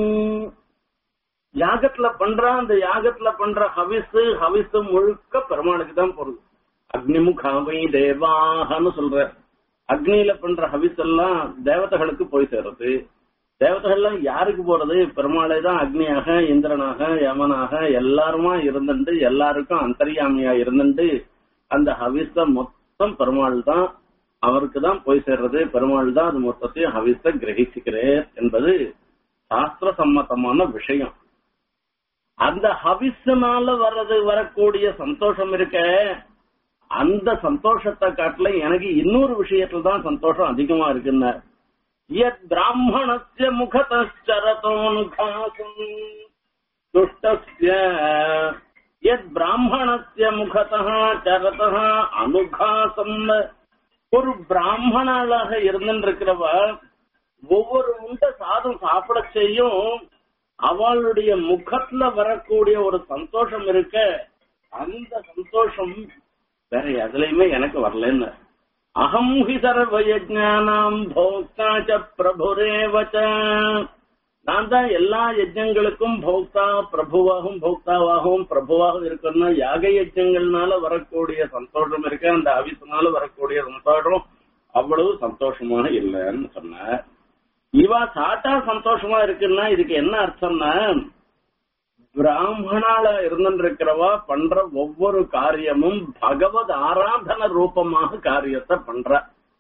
யாகத்துல பண்ற அந்த யாகத்துல பண்ற ஹவிஸ் ஹவிஸ் முழுக்க பெருமாளுக்கு தான் போறது அக்னிமுகாவை தேவாகன்னு சொல்ற அக்னியில பண்ற ஹவிஸ் எல்லாம் தேவதைகளுக்கு போய் சேருது தேவதைகள்லாம் யாருக்கு போறது பெருமாளை தான் அக்னியாக இந்திரனாக யமனாக எல்லாருமா இருந்துட்டு எல்லாருக்கும் அந்தரியாமியா இருந்துட்டு அந்த ஹவிஸ மொத்தம் பெருமாள் தான் அவருக்கு தான் போய் சேர்றது பெருமாள் தான் அது மொத்தத்தையும் ஹவிஸ கிரகிச்சுக்கிறேன் என்பது சாஸ்திர சம்மதமான விஷயம் அந்த ஹவிஸ்னால வர்றது வரக்கூடிய சந்தோஷம் இருக்க அந்த சந்தோஷத்தை காட்டுல எனக்கு இன்னொரு விஷயத்துல தான் சந்தோஷம் அதிகமா இருக்குன்னு யத் பிராமணஸ்ய முகதரதோனுகாசம் துஷ்டஸ்ய யத் பிராமணஸ்ய முகதः சரதः அனுகாசம் ஒரு பிராமணாளாக இருந்திருக்கிறவ ஒவ்வொரு உண்ட சாதம் சாப்பிட செய்யும் அவளுடைய முகத்துல வரக்கூடிய ஒரு சந்தோஷம் இருக்க அந்த சந்தோஷம் வேற எதுலயுமே எனக்கு வரலன்னு அகம் ஹி சர்வ யஜ்ஞானாம் போக்தா ச பிரபுரேவச்ச நான் தான் எல்லா யஜ்ஞங்களுக்கும் போக்தா பிரபுவாகவும் போக்தாவாகவும் பிரபுவாகவும் இருக்கணும்னா யாக யஜ்ஞங்கள்னால வரக்கூடிய சந்தோஷம் இருக்கு அந்த அவிசனால வரக்கூடிய சந்தோஷம் அவ்வளவு சந்தோஷமான இல்லைன்னு சொன்ன இவா சாட்டா சந்தோஷமா இருக்குன்னா இதுக்கு என்ன அர்த்தம்னா பிராமணால இருந்திருக்கிறவா பண்ற ஒவ்வொரு காரியமும் பகவத் ஆராதன ரூபமாக காரியத்தை பண்ற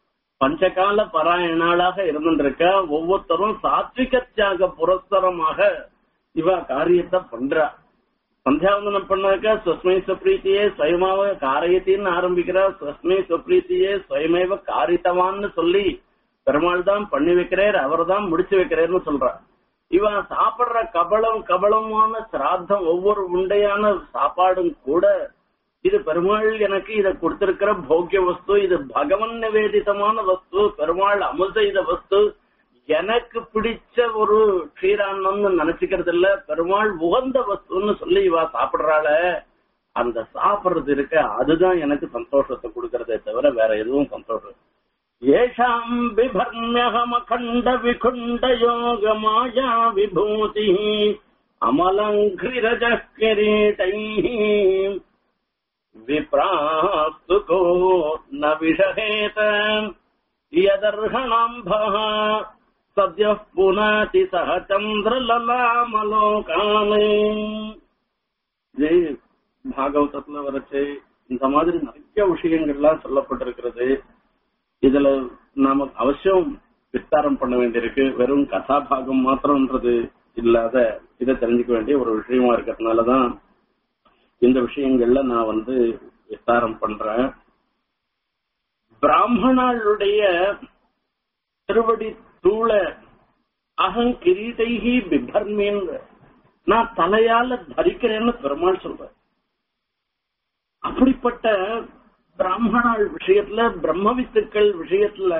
பஞ்சகால பாராயணாளாக இருந்துருக்க ஒவ்வொருத்தரும் சாத்விக தியாக புரஸ்தரமாக இவ காரியத்தை பண்றா சந்தியாவந்தனம் பண்ணாக்க ஸ்வஸ்மை சுப்ரீத்தியே சுயமாவ காரியத்தின்னு ஆரம்பிக்கிறா ஸ்வஸ்மை சுப்ரீத்தியே சுயமேவ காரித்தவான்னு சொல்லி பெருமாள் தான் பண்ணி வைக்கிறார் அவர் தான் முடிச்சு வைக்கிறார்னு சொல்றா இவன் சாப்பிடுற கபலம் கபலமான சிராத்தம் ஒவ்வொரு உண்டையான சாப்பாடும் கூட இது பெருமாள் எனக்கு இதை கொடுத்திருக்கிற போக்கிய வஸ்து இது பகவன் நிவேதிதமான வஸ்து பெருமாள் அமுல் செய்த வஸ்து எனக்கு பிடிச்ச ஒரு க்ஷீரான்னம்னு நினைச்சுக்கிறது இல்ல பெருமாள் உகந்த வஸ்துன்னு சொல்லி இவா சாப்பிடுறாள அந்த சாப்பிடுறது இருக்க அதுதான் எனக்கு சந்தோஷத்தை கொடுக்கறதே தவிர வேற எதுவும் சந்தோஷம் ஏஷாம் பிபர்மியகமகண்ட விகுண்ட யோக மாயா விபூதி அமலங்கிரஜ கிரீட்டை விப்ராஸ்துகோ ந விஷகேத யதர்ஹணாம்பः சத்ய புனாதி சக சந்திரலலாமலோகானே இது பாகவதத்துல வரைச்சு இந்த மாதிரி நிறைய விஷயங்கள்லாம் சொல்லப்பட்டிருக்கிறது இதுல நாம அவசியம் விஸ்தாரம் பண்ண வேண்டியிருக்கு வெறும் கதாபாகம் மாத்திரம்ன்றது இல்லாத இதை தெரிஞ்சுக்க வேண்டிய ஒரு விஷயமா இருக்கிறதுனாலதான் இந்த விஷயங்கள்ல நான் வந்து விஸ்தாரம் பண்றேன் பிராமணர்களுடைய திருவடி தூள அகங் கிரீட்டைகி பிபர்மீன் நான் தலையால தரிக்கிறேன்னு பெருமாள் சொல்றேன் அப்படிப்பட்ட பிராமணாள் விஷயத்துல பிரம்மவித்துக்கள் விஷயத்துல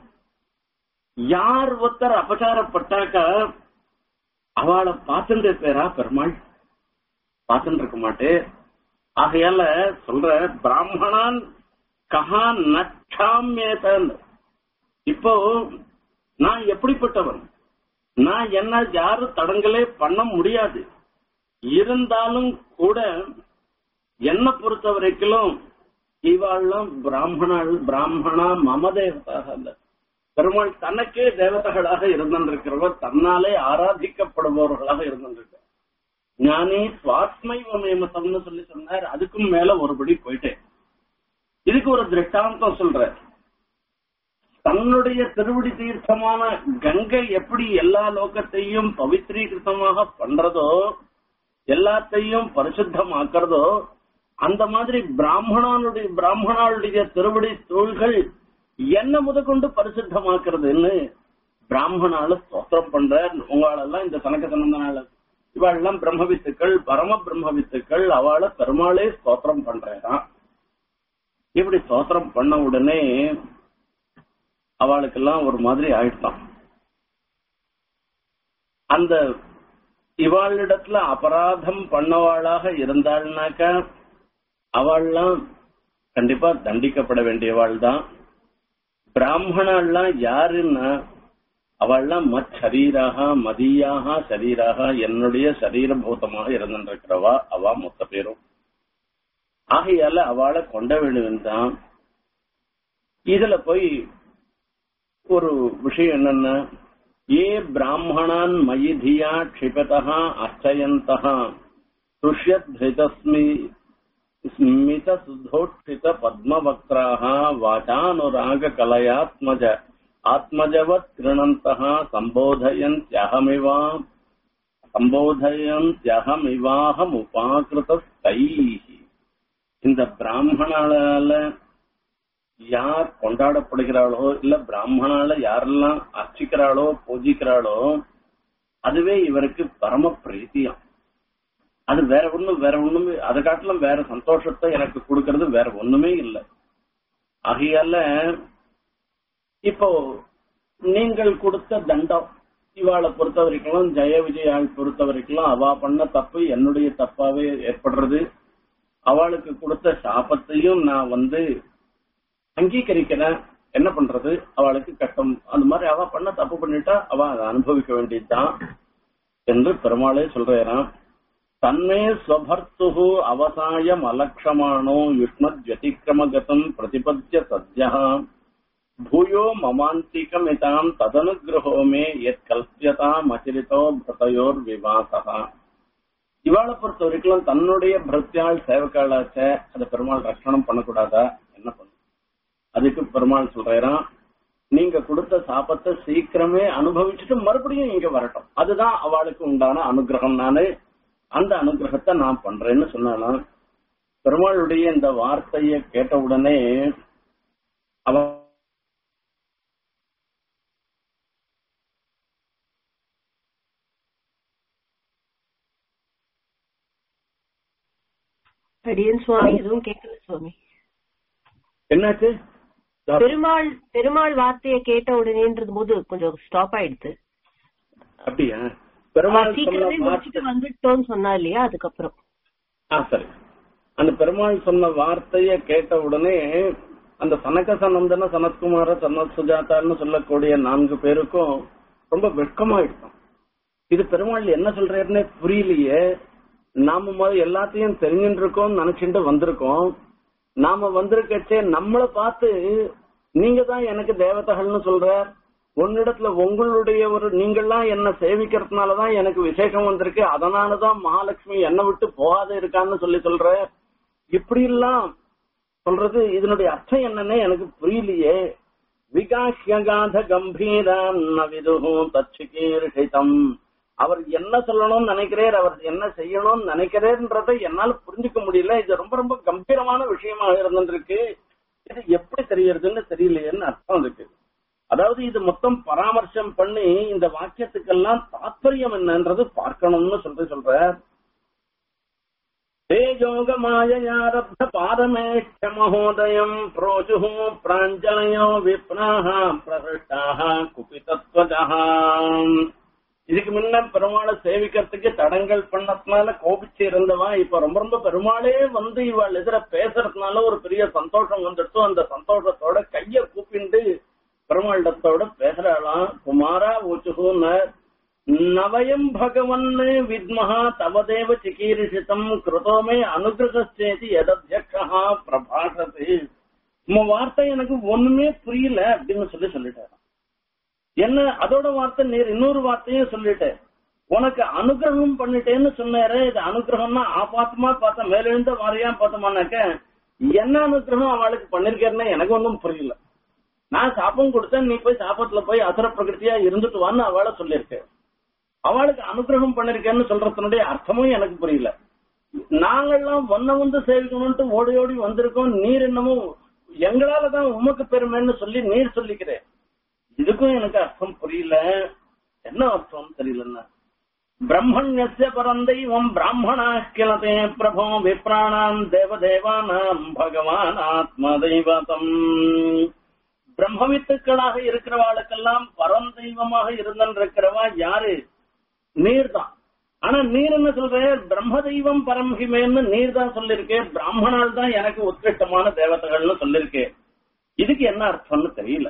யார் ஒருத்தர் அபச்சாரப்பட்டாக்க அவளை பார்த்துட்டு பேரா பெருமாள் பார்த்துட்டு இருக்க மாட்டே ஆகையால சொல்ற பிராமணான் கஹா நட்சாமியதன் இப்போ நான் எப்படிப்பட்டவன் நான் என்ன யாரும் தடங்களே பண்ண முடியாது இருந்தாலும் கூட என்ன பொறுத்த வரைக்கும் இவாள்லாம் பிராமணாள் பிராமணா மம தேவதாக அல்ல பெருமாள் தனக்கே தேவதைகளாக இருந்திருக்கிறவர் தன்னாலே ஆராதிக்கப்படுபவர்களாக இருந்திருக்க ஞானி சுவாத்மைவ நியமத்தம்னு சொல்லி சொன்னார் அதுக்கும் மேல ஒருபடி போயிட்டேன் இதுக்கு ஒரு திருஷ்டாந்தம் சொல்ற தன்னுடைய திருவடி தீர்த்தமான கங்கை எப்படி எல்லா லோகத்தையும் பவித்ரீகிருத்தமாக பண்றதோ எல்லாத்தையும் பரிசுத்தமாக்குறதோ அந்த மாதிரி பிராமணனுடைய பிராமணாளுடைய திருவடி தோள்கள் என்ன முதற்கொண்டு பரிசுத்தமாக்குறதுன்னு பிராமணால ஸ்தோத்திரம் பண்ற உங்களெல்லாம் இந்த சனக்க சனந்தனால இவாளெல்லாம் பிரம்மவித்துக்கள் பரம பிரம்மவித்துக்கள் அவளை பெருமாளே ஸ்தோத்திரம் பண்றான் இப்படி ஸ்தோத்திரம் பண்ண உடனே அவளுக்கெல்லாம் ஒரு மாதிரி ஆயிட்டான் அந்த இவாளிடத்துல அபராதம் பண்ணவாளாக இருந்தாள்னாக்க அவள்லாம் கண்டிப்பா தண்டிக்கப்பட வேண்டியவாள் தான் பிராமணாலாம் யாருன்னா அவள்லாம் மத் சரீராக மதியாக சரீராக என்னுடைய சரீரபூதமாக இருந்திருக்கிறவா அவ மொத்த பேரும் ஆகையால அவளை கொண்ட வேண்டுவன் தான் இதுல போய் ஒரு விஷயம் என்னன்னா ஏ பிராமணான் மயிதியா க்ஷிபதா அர்ச்சயந்தா துஷ்யத்ரிதஸ்மி ஸ்மித சுதோட்சித பத்மவக்ராக வாசானுராக கலயாத்மஜ ஆத்மஜவத் கிருணந்தः சம்போதயந்த்யஹமிவா சம்போதயந்த்யஹமிவாஹம் உபாகிருதைः இந்த பிராமணால யார் கொண்டாடப்படுகிறாளோ இல்ல பிராமணால யாரெல்லாம் அர்ச்சிக்கிறாளோ பூஜிக்கிறாளோ அதுவே இவருக்கு பரம பிரீத்தியம் அது வேற ஒண்ணும் வேற ஒண்ணுமே அதை காட்டிலும் வேற சந்தோஷத்தை எனக்கு கொடுக்கறது வேற ஒண்ணுமே இல்லை ஆகையால இப்போ நீங்கள் கொடுத்த தண்டம் இவாளை பொறுத்த வரைக்கும் ஜெய விஜயாள் பொறுத்த வரைக்கும் அவ பண்ண தப்பு என்னுடைய தப்பாவே ஏற்படுறது அவளுக்கு கொடுத்த சாபத்தையும் நான் வந்து அங்கீகரிக்கிறேன் என்ன பண்றது அவளுக்கு கட்டம் அந்த மாதிரி அவ பண்ண தப்பு பண்ணிட்டா அவ அதை அனுபவிக்க வேண்டியதுதான் என்று பெருமாளே சொல்றாராம் தன்மே ஸ்வபர்த்து அவசாயம் அலக்ஷமானோ யுஷ்மத் வதிக்கிரமகதம் பிரதிபத்திய சத்யா பூயோ மமாந்திகமிதாம் ததனுகிரகோ மே எத் கல்பியதாம் அச்சிரித்தோ பிரதயோர் விவாசகா இவாளை பொறுத்த வரைக்கும் தன்னுடைய பிரத்யாள் சேவக்காளாச்ச அதை பெருமாள் ரட்சணம் பண்ணக்கூடாதா என்ன பண்ணும் அதுக்கு பெருமாள் சொல்றாராம் நீங்க கொடுத்த சாபத்தை சீக்கிரமே அனுபவிச்சுட்டு மறுபடியும் இங்க வரட்டும் அதுதான் அவளுக்கு உண்டான அனுகிரகம் நானு அந்த அனுகிரகத்தை நான் பண்றேன்னு சொன்னாலும் பெருமாளுடைய இந்த வார்த்தையை கேட்ட உடனே அவ அடியன் சுவாமி எதுவும் கேட்கல சுவாமி என்னாச்சு பெருமாள் பெருமாள் வார்த்தையை கேட்ட உடனேன்றது போது கொஞ்சம் ஸ்டாப் ஆயிடுது அப்படியா பெருமாள் சீக்கிரமே சொன்ன முடிச்சுட்டு வார்த்தை வந்துட்டோம்னு சொன்னா இல்லையா அதுக்கப்புறம் ஆ சரி அந்த பெருமாள் சொன்ன வார்த்தைய கேட்ட உடனே அந்த சனக சனந்தன சனத்குமார சனத் சுஜாதான்னு சொல்லக்கூடிய நான்கு பேருக்கும் ரொம்ப வெட்கமாயிடுச்சு இது பெருமாள் என்ன சொல்றாருன்னே புரியலையே நாம முதல்ல எல்லாத்தையும் தெரிஞ்சுட்டு இருக்கோம் நினைச்சுட்டு வந்திருக்கோம் நாம வந்திருக்கச்சே நம்மள பார்த்து நீங்க தான் எனக்கு தேவதைகள்னு சொல்ற உன்னிடத்துல உங்களுடைய ஒரு நீங்கள்லாம் என்ன சேவிக்கிறதுனாலதான் எனக்கு விசேஷம் வந்திருக்கு அதனாலதான் மகாலட்சுமி என்னை விட்டு போகாத இருக்கான்னு சொல்லி சொல்ற இப்படி எல்லாம் சொல்றது இதனுடைய அர்த்தம் என்னன்னு எனக்கு புரியலையே விகாஷ்யகாத கம்பீரம் நவிதுகும் தச்சுகீர்ஷிதம் அவர் என்ன சொல்லணும்னு நினைக்கிறார் அவர் என்ன செய்யணும்னு நினைக்கிறேன்றதை என்னால புரிஞ்சுக்க முடியல இது ரொம்ப ரொம்ப கம்பீரமான விஷயமாக இருந்திருக்கு இது எப்படி தெரியறதுன்னு தெரியலையேன்னு அர்த்தம் இருக்கு அதாவது இது மொத்தம் பராமர்சம் பண்ணி இந்த வாக்கியத்துக்கெல்லாம் தாத்பரியம் என்னன்றது பார்க்கணும்னு சொல்லி சொல்ற தேஜோகமாயாரப்த பாரமேஷ்ட மகோதயம் புரோஜு பிராஞ்சலயோ விப்ராஹ பிரகிருஷ்டாக குபிதத்வஜா இதுக்கு முன்ன பெருமாளை சேவிக்கிறதுக்கு தடங்கள் பண்ணதுனால கோபிச்சு இருந்தவா இப்ப ரொம்ப ரொம்ப பெருமாளே வந்து இவள் எதிர பேசுறதுனால ஒரு பெரிய சந்தோஷம் வந்துடுச்சு அந்த சந்தோஷத்தோட கைய கூப்பிண்டு பெருமாளிடத்தோட பேசுறாளாம் குமாரா ஊச்சுகுன்னு நவயம் பகவன் வித்மஹா தவதேவ சிகீர்ஷிதம் கிருதோமே அனுகிரகச்சேதி எதத்தியக்ஷா பிரபாஷத்து உன் வார்த்தை எனக்கு ஒண்ணுமே புரியல அப்படின்னு சொல்லி சொல்லிட்டாராம் என்ன அதோட வார்த்தை நீர் இன்னொரு வார்த்தையும் சொல்லிட்டேன் உனக்கு அனுகிரகம் பண்ணிட்டேன்னு சொன்னாரு இது அனுகிரகம்னா ஆபாத்தமா பார்த்த மேலெழுந்த வாரியா பார்த்தோமானாக்க என்ன அனுகிரகம் அவளுக்கு பண்ணிருக்கேன்னு எனக்கு ஒன்றும் புரியல நான் சாப்பம் கொடுத்தேன் நீ போய் சாப்பத்துல போய் அசுர பிரகிருத்தியா இருந்துட்டு வான்னு அவளை சொல்லியிருக்கேன் அவளுக்கு அனுகிரகம் பண்ணிருக்கேன்னு சொல்றதுனுடைய அர்த்தமும் எனக்கு புரியல நாங்கெல்லாம் ஒன்ன வந்து சேவிக்கணும்ட்டு ஓடி ஓடி வந்திருக்கோம் நீர் என்னமோ எங்களாலதான் உமக்கு பெருமைன்னு சொல்லி நீர் சொல்லிக்கிறேன் இதுக்கும் எனக்கு அர்த்தம் புரியல என்ன அர்த்தம் தெரியலன்னா பிரம்மண்யஸ்ய பரந்தைவம் பிராமணா கிளதே பிரபோ விப்ராணாம் தேவதேவானாம் பகவான் ஆத்ம தெய்வதம் பிரம்மவித்துக்களாக இருக்கிறவாளுக்கெல்லாம் பரந்தெய்வமாக இருந்திருக்கிறவா யாரு நீர் தான் ஆனா நீர் என்ன சொல்ற பிரம்ம தெய்வம் பரமஹிமேன்னு நீர் தான் சொல்லிருக்கேன் பிராமணால் தான் எனக்கு உத்கிருஷ்டமான தேவதைகள்னு சொல்லிருக்கேன் இதுக்கு என்ன அர்த்தம்னு தெரியல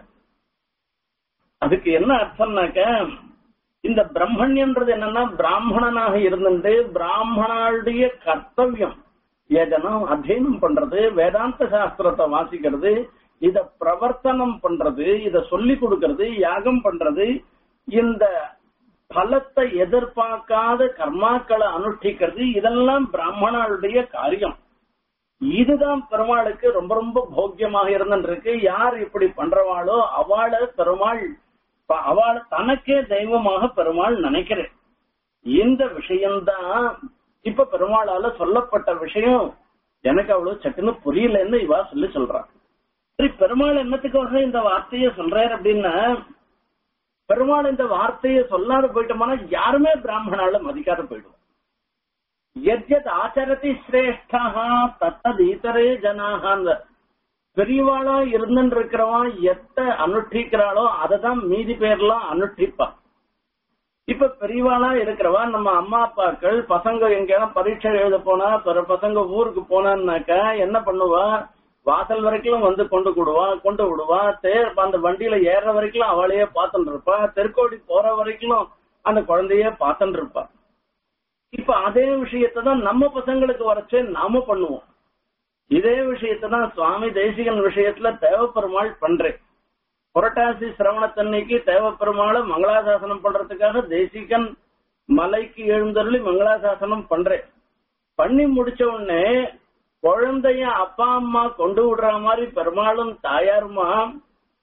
அதுக்கு என்ன அர்த்தம்னாக்க இந்த பிரம்மண்யன்றது என்னன்னா பிராமணனாக இருந்துட்டு பிராமணாளுடைய கர்த்தவியம் ஏதனம் அத்தியனம் பண்றது வேதாந்த சாஸ்திரத்தை வாசிக்கிறது இத பிரவர்த்தனம் பண்றது இத சொல்லி கொடுக்கறது யாகம் பண்றது இந்த பலத்தை எதிர்பார்க்காத கர்மாக்களை அனுஷ்டிக்கிறது இதெல்லாம் பிராமணாளுடைய காரியம் இதுதான் பெருமாளுக்கு ரொம்ப ரொம்ப போக்கியமாக இருந்துருக்கு யார் இப்படி பண்றவாளோ அவளை பெருமாள் அவளை தனக்கே தெய்வமாக பெருமாள் நினைக்கிறேன் இந்த விஷயம்தான் இப்ப பெருமாளால சொல்லப்பட்ட விஷயம் எனக்கு அவ்வளவு சட்டுன்னு புரியலன்னு இவா சொல்லி சொல்றான் சரி பெருமாள் என்னத்துக்காக இந்த வார்த்தையை சொல்றாரு அப்படின்னா பெருமாள் இந்த வார்த்தையை சொல்லாத போயிட்டோம்னா யாருமே பிராமணால மதிக்காத போயிடும் எத்யத் ஆச்சரதி சிரேஷ்டா தத்தது ஈதரே ஜனாக பெரியவாளா இருந்துட்டு இருக்கிறவன் எத்த அனுஷ்டிக்கிறாளோ அததான் மீதி பேர்லாம் அனுஷ்டிப்பா இப்ப பெரியவாளா இருக்கிறவா நம்ம அம்மா அப்பாக்கள் பசங்க எங்கேயும் பரீட்சை எழுத போனா பிற பசங்க ஊருக்கு போனான்னாக்கா என்ன பண்ணுவா வாசல் வரைக்கும் வந்து கொண்டு விடுவா கொண்டு விடுவா தேர் அந்த வண்டியில ஏற வரைக்கும் அவளையே பார்த்துட்டு இருப்பா தெற்கோடி போற வரைக்கும் அந்த குழந்தைய பார்த்துட்டு இருப்பா இப்ப அதே விஷயத்தான் நம்ம பசங்களுக்கு வரைச்சே நாம பண்ணுவோம் இதே விஷயத்தான் சுவாமி தேசிகன் விஷயத்துல தேவப்பெருமாள் பண்றேன் புரட்டாசி சிரவணத்தன்னைக்கு தேவப்பெருமாளை மங்களாசாசனம் பண்றதுக்காக தேசிகன் மலைக்கு எழுந்தருளி மங்களாசாசனம் பண்றேன் பண்ணி முடிச்ச உடனே குழந்தைய அப்பா அம்மா கொண்டு விடுற மாதிரி பெருமாளும் தாயாருமா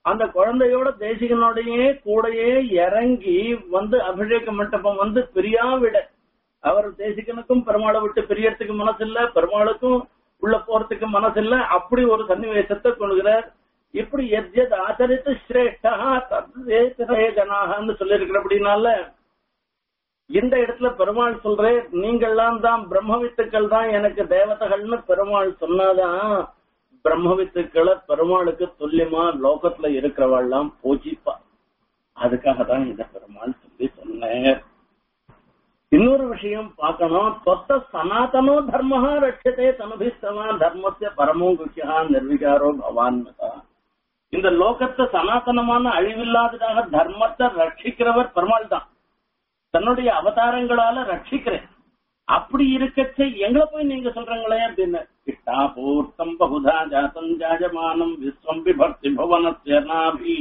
அந்த குழந்தையோட தேசிகனோடையே கூடயே இறங்கி வந்து அபிஷேக மண்டபம் வந்து பிரியாவிட அவர் தேசிகனுக்கும் பெருமாளை விட்டு பிரியறதுக்கு மனசு இல்ல பெருமாளுக்கும் உள்ள போறதுக்கு மனசு இல்ல அப்படி ஒரு சன்னிவேசத்தை கொள்கிறார் இப்படி எத் எத் ஆச்சரித்து சிரேஷ்டா தத்ரே ஜனாகன்னு சொல்லியிருக்கிறபடினால இந்த இடத்துல பெருமாள் சொல்றேன் நீங்கள்லாம் தான் பிரம்மவித்துக்கள் தான் எனக்கு தேவதைகள்னு பெருமாள் சொன்னாதான் பிரம்மவித்துக்களை பெருமாளுக்கு துல்லியமா லோகத்துல இருக்கிறவாள்லாம் பூஜிப்பா அதுக்காக தான் இந்த பெருமாள் சொல்லி சொன்னேன் இன்னொரு விஷயம் பார்க்கணும் தொத்த சனாதனோ தர்ம ரட்சதே தனுபிஸ்தவா தர்மஸ்ய பரமோ குக்கியா நிர்விகாரோ பவான்மதா இந்த லோகத்தை சனாதனமான அழிவில்லாததாக தர்மத்தை ரட்சிக்கிறவர் பெருமாள் தான் தன்னுடைய அவதாரங்களால ரட்சிக்கிறேன் அப்படி இருக்கச்சே எங்களை போய் நீங்க சொல்றீங்களே அப்படின்னு கிட்டா பூர்த்தம் பகுதா ஜாத்தம் ஜாஜமானம் விஸ்வம் விபக்தி புவனத்யனாபி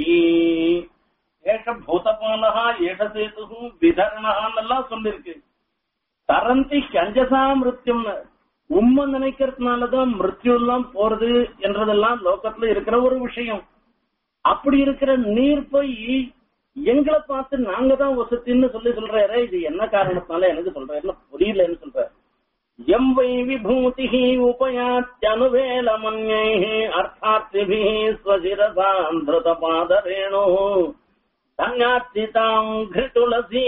ஏஷ பூதபாலகா ஏஷ சேது விதரணான்னெல்லாம் சொல்லிருக்கு தரந்தி கஞ்சசா மிருத்யும்னு உண்மை நினைக்கிறதுனாலதான் மிருத்யு எல்லாம் போறது என்றதெல்லாம் லோகத்துல இருக்கிற ஒரு விஷயம் அப்படி இருக்கிற நீர் போய் எங்களை பார்த்து நாங்க தான் வசத்தின்னு சொல்லி சொல்றாரு இது என்ன காரணத்தினால எனக்கு சொல்றாரு புரியலன்னு சொல்ற எம் வை விபூதி உபயாத்யனுவேல மன்யை அர்த்தார்த்திபி ஸ்வசிரசாந்திருத பாதரேணு தங்கார்த்திதாம் கிருட்டுலசி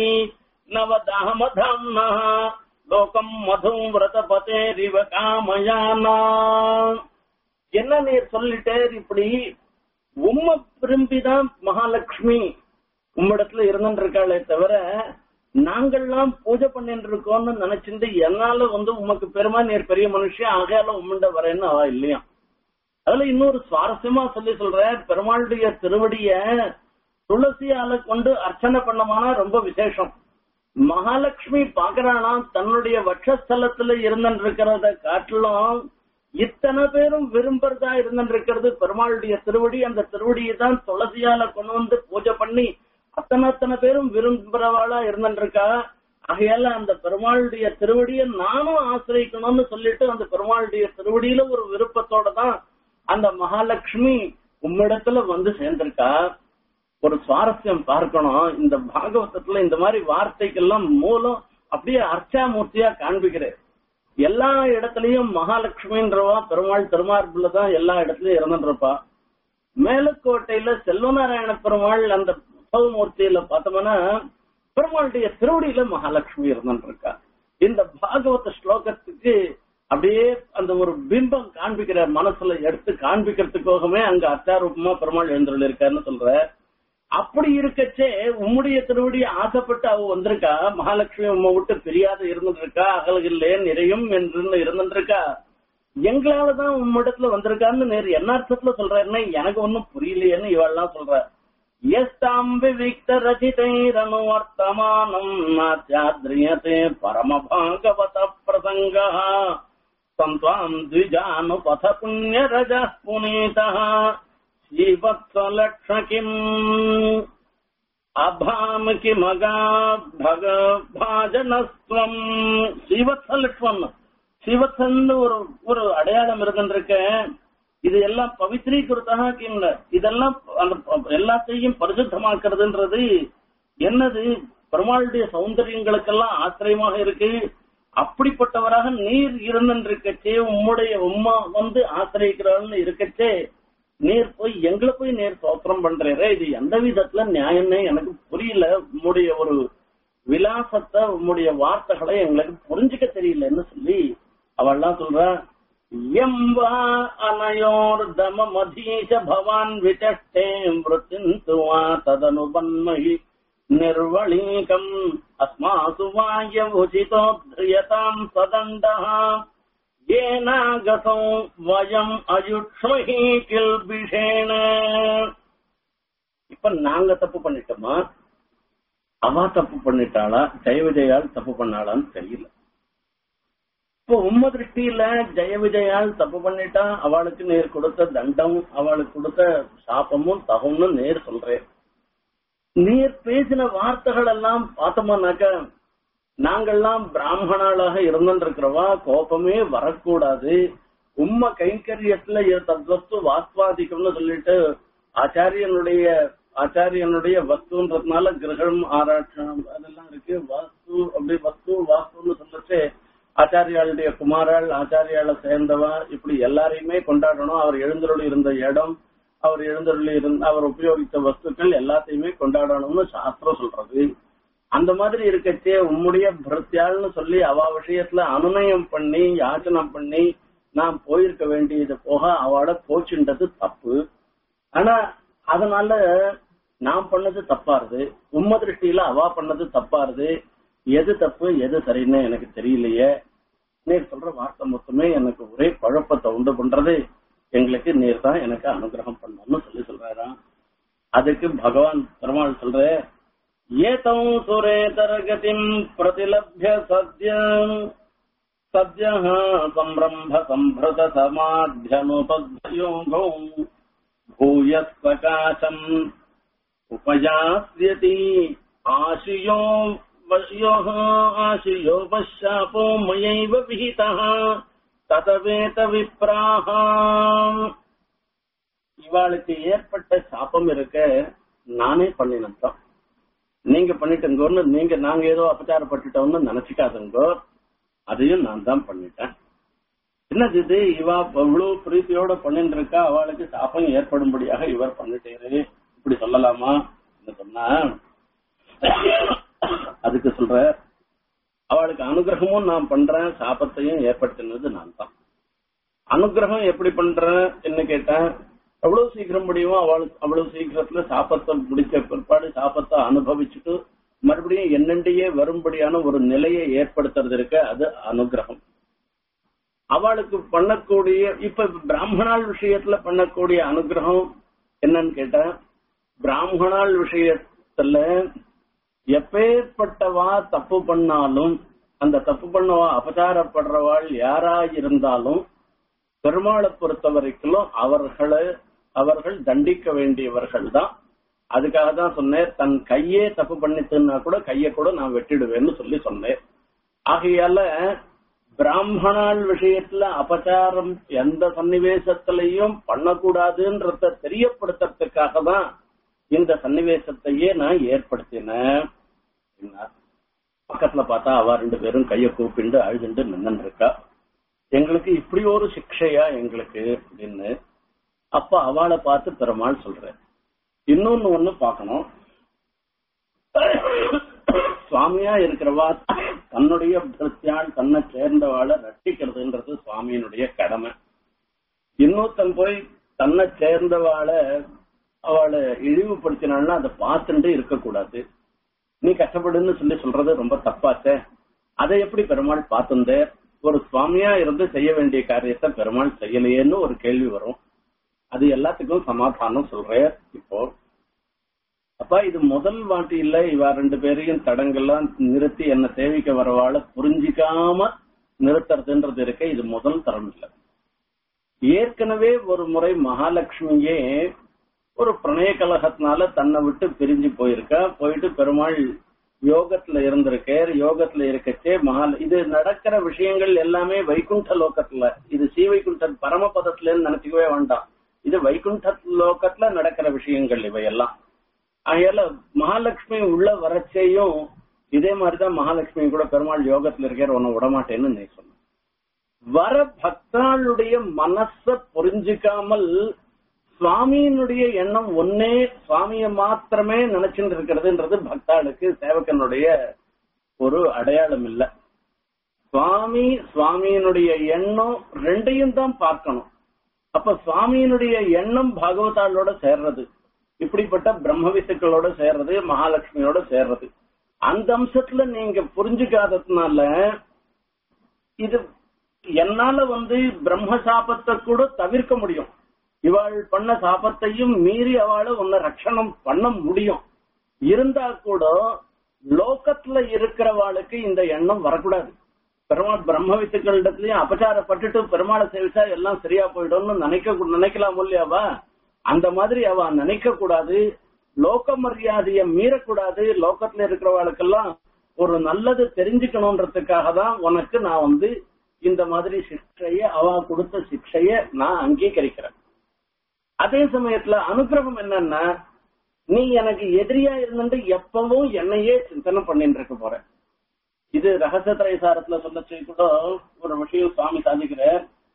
நவதாமதாம்னா லோகம் மதும் விரதபதேரிவ காமயானா என்ன நீர் சொல்லிட்டே இப்படி உம்ம விரும்பிதான் மகாலட்சுமி உம்மிடத்துல இருந்துட்டு இருக்காளே தவிர நாங்கள்லாம் பூஜை பண்ணிட்டு இருக்கோம்னு நினைச்சிட்டு என்னால வந்து உமக்கு பெருமா நீர் பெரிய மனுஷன் ஆகையால உம்மிண்ட வரேன்னு அவ இல்லையா அதுல இன்னொரு சுவாரஸ்யமா சொல்லி சொல்ற பெருமாளுடைய திருவடிய துளசியால கொண்டு அர்ச்சனை பண்ணமானா ரொம்ப விசேஷம் மகாலட்சுமி பாக்குறாளாம் தன்னுடைய வட்சஸ்தலத்துல இருந்துட்டு இருக்கிறத காட்டிலும் இத்தனை பேரும் விரும்புறதா இருந்துட்டு இருக்கிறது பெருமாளுடைய திருவடி அந்த திருவடியை தான் துளசியால கொண்டு வந்து பூஜை பண்ணி அத்தனை அத்தனை பேரும் விரும்புறவாளா இருந்துட்டு இருக்கா ஆகையால அந்த பெருமாளுடைய திருவடியை நானும் ஆசிரியக்கணும்னு சொல்லிட்டு அந்த பெருமாளுடைய திருவடியில ஒரு விருப்பத்தோட தான் அந்த மகாலட்சுமி உம்மிடத்துல வந்து சேர்ந்திருக்கா ஒரு சுவாரஸ்யம் பார்க்கணும் இந்த பாகவதத்துல இந்த மாதிரி வார்த்தைக்கெல்லாம் மூலம் அப்படியே அர்ச்சாமூர்த்தியா காண்பிக்கிறேன் எல்லா இடத்துலயும் மகாலட்சுமின்றவா பெருமாள் திருமார்புல தான் எல்லா இடத்துலயும் இருந்துருப்பா மேலக்கோட்டையில செல்வநாராயண பெருமாள் அந்த உற்சவமூர்த்தியில பார்த்தோம்னா பெருமாளுடைய திருவடியில மகாலட்சுமி இருந்துருக்கா இந்த பாகவத ஸ்லோகத்துக்கு அப்படியே அந்த ஒரு பிம்பம் காண்பிக்கிற மனசுல எடுத்து காண்பிக்கிறதுக்காகவே அங்க அச்சாரூபமா பெருமாள் எழுந்துள்ள இருக்காருன்னு சொல்ற அப்படி இருக்கச்சே உம்முடைய திருவடி ஆசைப்பட்டு அவ வந்திருக்கா மகாலட்சுமி உம்மை விட்டு பிரியாத இருந்துட்டு இருக்கா அகலகில்லே நிறையும் என்று இருந்துட்டு இருக்கா எங்களாலதான் உம்மிடத்துல வந்திருக்கான்னு நேர் என்ன அர்த்தத்துல சொல்றாருன்னா எனக்கு ஒன்னும் புரியலையேன்னு இவெல்லாம் சொல்ற எஸ்தாம் விவிக்த ரச்சிதைரனு வர்த்தமானம் நாத்தியாத்ரியதே பரம பாகவத பிரசங்க சந்த்வாம் த்விஜானு பத புண்ணிய ரஜ புனீதா ஸ்ரீவத்ஸலக்ஷ கிம் அபாம் கிமகா பக பாஜனஸ்வம் ஸ்ரீவத்ஸலக்ஷ்மம் ஸ்ரீவத்சன்னு ஒரு ஒரு அடையாளம் இருந்திருக்க இது எல்லாம் பவித்ரீகிருத்தா கிம்ல இதெல்லாம் அந்த எல்லாத்தையும் பரிசுத்தமாக்குறதுன்றது என்னது பெருமாளுடைய சௌந்தரியங்களுக்கெல்லாம் ஆச்சரியமாக இருக்கு அப்படிப்பட்டவராக நீர் இருந்திருக்கச்சே உம்முடைய உம்மா வந்து ஆசிரியக்கிறான்னு இருக்கச்சே நீர் போய் எங்களை போய் நேர் சோத்திரம் பண்றீரே இது எந்த விதத்துல நியாயம்னு எனக்கு புரியல உம்முடைய ஒரு விலாசத்தை உம்முடைய வார்த்தைகளை எங்களுக்கு புரிஞ்சுக்க தெரியலன்னு சொல்லி அவள்லாம் சொல்றா எம் வா அனயோர் தம மதீஷ பவான் விசஷ்டே மிருத்திந்து வா ததனுபன்மகி निर्वणीकम् अस्मासु वायमुचितोद्ध्रियताम् सदण्डः येनागतौ वयम् अयुक्ष्महि किल्बिषेण இப்ப நாங்க தப்பு பண்ணிட்டோமா அவ தப்பு பண்ணிட்டாளா ஜெய விஜயால் தப்பு பண்ணாளான்னு தெரியல இப்போ உம்ம திருஷ்டியில ஜெய விஜயால் தப்பு பண்ணிட்டா அவளுக்கு நேர் கொடுத்த தண்டம் அவளுக்கு கொடுத்த சாபமும் தகும்னு நேர் சொல்றேன் நீர் பேசின வார்த்தைகள் எல்லாம் பார்த்தோம்னாக்க நாங்கெல்லாம் பிராமணாளாக இருந்திருக்கிறவா கோபமே வரக்கூடாது உம்ம கைங்கரியத்துல தத்வஸ்து வாஸ்வாதிக்கம்னு சொல்லிட்டு ஆச்சாரியனுடைய ஆச்சாரியனுடைய வஸ்துன்றதுனால கிரகம் ஆராய்ச்சம் அதெல்லாம் இருக்கு வாஸ்து அப்படி வஸ்து வாஸ்துன்னு சொல்லச்சு ஆச்சாரியாளுடைய குமாராள் ஆச்சாரியால சேர்ந்தவா இப்படி எல்லாரையுமே கொண்டாடணும் அவர் எழுந்தருள் இருந்த இடம் அவர் எழுந்தருள் இருந்த அவர் உபயோகித்த வஸ்துக்கள் எல்லாத்தையுமே கொண்டாடணும்னு சாஸ்திரம் சொல்றது அந்த மாதிரி இருக்கச்சே உம்முடைய பிரத்யாள்னு சொல்லி அவ விஷயத்துல அனுநயம் பண்ணி யாச்சனை பண்ணி நான் போயிருக்க வேண்டியது போக அவள போச்சுன்றது தப்பு ஆனா அதனால நான் பண்ணது தப்பாருது உம்ம திருஷ்டியில அவ பண்ணது தப்பாருது எது தப்பு எது சரின்னு எனக்கு தெரியலையே நீர் சொல்ற வார்த்தை மொத்தமே எனக்கு ஒரே குழப்பத்தை உண்டு பண்றது எங்களுக்கு நீர் தான் எனக்கு அனுகிரகம் பண்ணணும்னு சொல்லி சொல்றாராம் அதுக்கு பகவான் பெருமாள் சொல்ற ஏதம் சுரேதரகதிம் பிரதிலப்ய சத்யம் சத்ய சம்பிரம்ப சம்பிரத சமாத்தியனுபயோகோ பூயஸ்வகாசம் उपयास्यति आशियो वयोः आशियो पश्चापो मयैव विहितः ததவேத விப்ராக இவாளுக்கு ஏற்பட்ட சாபம் இருக்க நானே பண்ணினதான் நீங்க பண்ணிட்டுங்கோன்னு நீங்க நாங்க ஏதோ அபச்சாரப்பட்டுட்டோம்னு நினைச்சுக்காதுங்கோ அதையும் நான் தான் பண்ணிட்டேன் என்னது இது இவா இவ்வளவு பிரீத்தியோட பண்ணிட்டு இருக்கா அவளுக்கு சாபம் ஏற்படும்படியாக இவர் பண்ணிட்டேரு இப்படி சொல்லலாமா என்ன சொன்னா அதுக்கு சொல்ற அவளுக்கு அனுகிரகமும் நான் பண்றேன் சாபத்தையும் ஏற்படுத்தினது நான் தான் அனுகிரகம் எப்படி பண்றேன் என்ன கேட்டேன் எவ்வளவு சீக்கிரம் முடியுமோ அவளுக்கு அவ்வளவு சீக்கிரத்துல சாபத்தை முடிச்ச பிற்பாடு சாபத்தை அனுபவிச்சுட்டு மறுபடியும் என்னண்டையே வரும்படியான ஒரு நிலையை ஏற்படுத்துறது இருக்க அது அனுகிரகம் அவளுக்கு பண்ணக்கூடிய இப்ப பிராமணால் விஷயத்துல பண்ணக்கூடிய அனுகிரகம் என்னன்னு கேட்டா பிராமணால் விஷயத்துல எப்பேற்பட்டவா தப்பு பண்ணாலும் அந்த தப்பு பண்ணவா அபச்சாரப்படுறவாள் யாரா இருந்தாலும் பெருமாளை பொறுத்த வரைக்கும் அவர்களை அவர்கள் தண்டிக்க வேண்டியவர்கள் தான் அதுக்காக தான் சொன்னேன் தன் கையே தப்பு பண்ணிட்டுன்னா கூட கையை கூட நான் வெட்டிடுவேன்னு சொல்லி சொன்னேன் ஆகையால பிராமணால் விஷயத்துல அபச்சாரம் எந்த சன்னிவேசத்திலையும் பண்ணக்கூடாதுன்றத தெரியப்படுத்துறதுக்காக தான் இந்த சன்னிவேசத்தையே நான் ஏற்படுத்தினேன் பக்கத்துல பார்த்தா அவ ரெண்டு பேரும் கைய கூப்பிண்டு அழுதுண்டு நின்னு இருக்கா எங்களுக்கு இப்படி ஒரு சிக்ஷையா எங்களுக்கு அப்படின்னு அப்ப அவளை பார்த்து பெருமாள் சொல்றேன் இன்னொன்னு ஒண்ணு பார்க்கணும் சுவாமியா இருக்கிறவா தன்னுடைய பிரத்யால் தன்னை சேர்ந்தவாளை ரட்சிக்கிறதுன்றது சுவாமியினுடைய கடமை இன்னொருத்தன் போய் தன்னை சேர்ந்தவாளை அவளை இழிவுபடுத்தினாள்னா அதை பார்த்துட்டு இருக்கக்கூடாது நீ கஷ்டப்படுன்னு சொல்லி சொல்றது ரொம்ப தப்பாச்சே அதை எப்படி பெருமாள் பார்த்துந்தே ஒரு சுவாமியா இருந்து செய்ய வேண்டிய காரியத்தை பெருமாள் செய்யலையேன்னு ஒரு கேள்வி வரும் அது எல்லாத்துக்கும் சமாதானம் சொல்றேன் இப்போ அப்பா இது முதல் வாட்டியில இவ ரெண்டு பேரையும் தடங்கள்லாம் நிறுத்தி என்ன சேவிக்க வரவாள புரிஞ்சிக்காம நிறுத்துறதுன்றது இருக்க இது முதல் தரம் இல்ல ஏற்கனவே ஒரு முறை மகாலட்சுமியே ஒரு பிரணய கலகத்தினால தன்னை விட்டு பிரிஞ்சு போயிருக்கா போயிட்டு பெருமாள் யோகத்துல இருந்திருக்கார் யோகத்துல இருக்கச்சே மகால் இது நடக்கிற விஷயங்கள் எல்லாமே வைகுண்ட லோகத்துல இது ஸ்ரீவைகுண்ட பரமபதத்துல நினைச்சுக்கவே வேண்டாம் இது வைகுண்ட லோகத்துல நடக்கிற விஷயங்கள் இவையெல்லாம் ஆகையால மகாலட்சுமி உள்ள வரச்சேயும் இதே மாதிரிதான் மகாலட்சுமி கூட பெருமாள் யோகத்துல இருக்கார் உன்னை விடமாட்டேன்னு நீ சொன்ன வர பக்தாளுடைய மனச புரிஞ்சுக்காமல் சுவாமியினுடைய எண்ணம் ஒன்னே சுவாமிய மாத்திரமே நினைச்சுட்டு இருக்கிறதுன்றது பக்தாளுக்கு சேவகனுடைய ஒரு அடையாளம் இல்ல சுவாமி சுவாமியினுடைய எண்ணம் ரெண்டையும் தான் பார்க்கணும் அப்ப சுவாமியினுடைய எண்ணம் பாகவதாளோட சேர்றது இப்படிப்பட்ட பிரம்ம விசுக்களோட சேர்றது மகாலட்சுமியோட சேர்றது அந்த அம்சத்துல நீங்க புரிஞ்சுக்காததுனால இது என்னால வந்து பிரம்ம சாபத்தை கூட தவிர்க்க முடியும் இவாள் பண்ண சாபத்தையும் மீறி அவளை உன்னை ரட்சணம் பண்ண முடியும் இருந்தா கூட லோகத்துல இருக்கிறவாளுக்கு இந்த எண்ணம் வரக்கூடாது பெருமாள் பிரம்ம வித்துக்களிடத்துலயும் அபச்சாரப்பட்டுட்டு பெருமாளை சேவிச்சா எல்லாம் சரியா போயிடும்னு நினைக்க நினைக்கலாம் இல்லையாவா அந்த மாதிரி அவ நினைக்க கூடாது லோக மரியாதைய மீறக்கூடாது லோகத்துல இருக்கிறவாளுக்கெல்லாம் ஒரு நல்லது தெரிஞ்சுக்கணும்ன்றதுக்காக தான் உனக்கு நான் வந்து இந்த மாதிரி சிக்ஷைய அவ கொடுத்த சிக்ஷைய நான் அங்கீகரிக்கிறேன் அதே சமயத்துல அனுகிரகம் என்னன்னா நீ எனக்கு எதிரியா இருந்துட்டு எப்பவும் என்னையே சிந்தனை பண்ணிட்டு இருக்க போற இது ரகசிய திரைசாரத்துல சொல்லச்சு கூட ஒரு விஷயம் சுவாமி சாதிக்கிற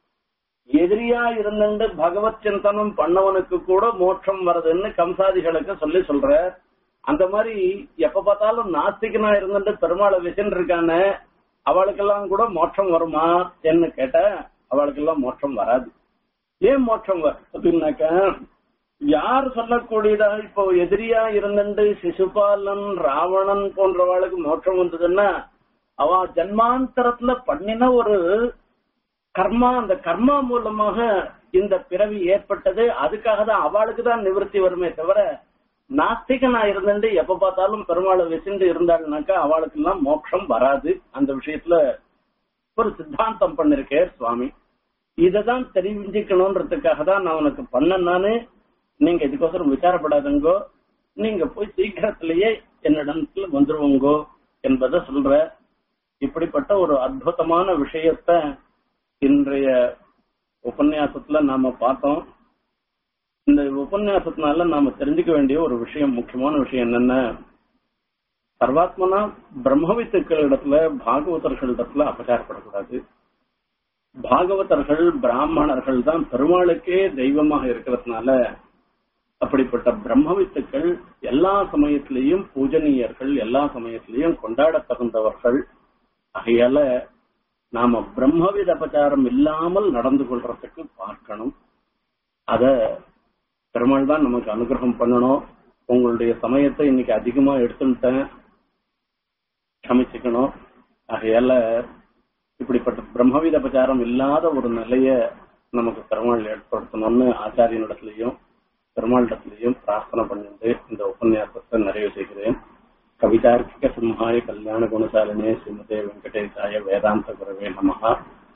எதிரியா இருந்துட்டு பகவத் சிந்தனம் பண்ணவனுக்கு கூட மோட்சம் வருதுன்னு கம்சாதிகளுக்கு சொல்லி சொல்ற அந்த மாதிரி எப்ப பார்த்தாலும் நாஸ்திகனா இருந்துட்டு பெருமாளை விசன் இருக்கானே அவளுக்கெல்லாம் கூட மோட்சம் வருமா என்று கேட்ட அவளுக்கெல்லாம் மோட்சம் வராது ஏன் மோட்சம் வரும் அப்படின்னாக்க யார் சொல்லக்கூடியதா இப்போ எதிரியா இருந்துட்டு சிசுபாலன் ராவணன் போன்றவாளுக்கு மோட்சம் வந்ததுன்னா அவ ஜன்மாந்தரத்துல பண்ணின ஒரு கர்மா அந்த கர்மா மூலமாக இந்த பிறவி ஏற்பட்டது அதுக்காக தான் அவளுக்கு தான் நிவர்த்தி வருமே தவிர நாஸ்திகனா இருந்துட்டு எப்ப பார்த்தாலும் பெருமாளை விசிண்டு இருந்தாள்னாக்கா அவளுக்கு எல்லாம் மோட்சம் வராது அந்த விஷயத்துல ஒரு சித்தாந்தம் பண்ணிருக்கேன் சுவாமி இததான் தெரிஞ்சுக்கணும்ன்றதுக்காக தான் நான் உனக்கு பண்ணேன் நானு நீங்க இதுக்கோசரம் விசாரப்படாதுங்கோ நீங்க போய் சீக்கிரத்திலேயே என்னிடத்துல வந்துருவோங்கோ என்பதை சொல்ற இப்படிப்பட்ட ஒரு அற்புதமான விஷயத்த இன்றைய உபன்யாசத்துல நாம பார்த்தோம் இந்த உபன்யாசத்தினால நாம தெரிஞ்சுக்க வேண்டிய ஒரு விஷயம் முக்கியமான விஷயம் என்னன்னா சர்வாத்மனா பிரம்மவித்துக்களிடத்துல பாகவதர்களிடத்துல அபச்சாரப்படக்கூடாது பாகவதர்கள் பிராமணர்கள் தான் பெருமாளுக்கே தெய்வமாக இருக்கிறதுனால அப்படிப்பட்ட பிரம்மவித்துக்கள் எல்லா சமயத்திலையும் பூஜனீயர்கள் எல்லா சமயத்திலையும் கொண்டாட தகுந்தவர்கள் ஆகையால நாம பிரம்மவித அபச்சாரம் இல்லாமல் நடந்து கொள்றதுக்கு பார்க்கணும் அத பெருமாள் தான் நமக்கு அனுகிரகம் பண்ணணும் உங்களுடைய சமயத்தை இன்னைக்கு அதிகமா எடுத்துட்டேன் க்ஷமிச்சுக்கணும் ஆகையால இப்படிப்பட்ட பிரம்மவித அபச்சாரம் இல்லாத ஒரு நிலைய நமக்கு பெருமாள் ஏற்படுத்தணும்னு ஆச்சாரியனிடத்திலையும் பெருமாளிடத்திலையும் பிரார்த்தனை பண்ணிட்டு இந்த உபன்யாசத்தை நிறைவு செய்கிறேன் கவிதார்க்கிக சிம்ஹாய கல்யாண குணசாலினே ஸ்ரீமதே வெங்கடேசாய வேதாந்த குரவே நமகா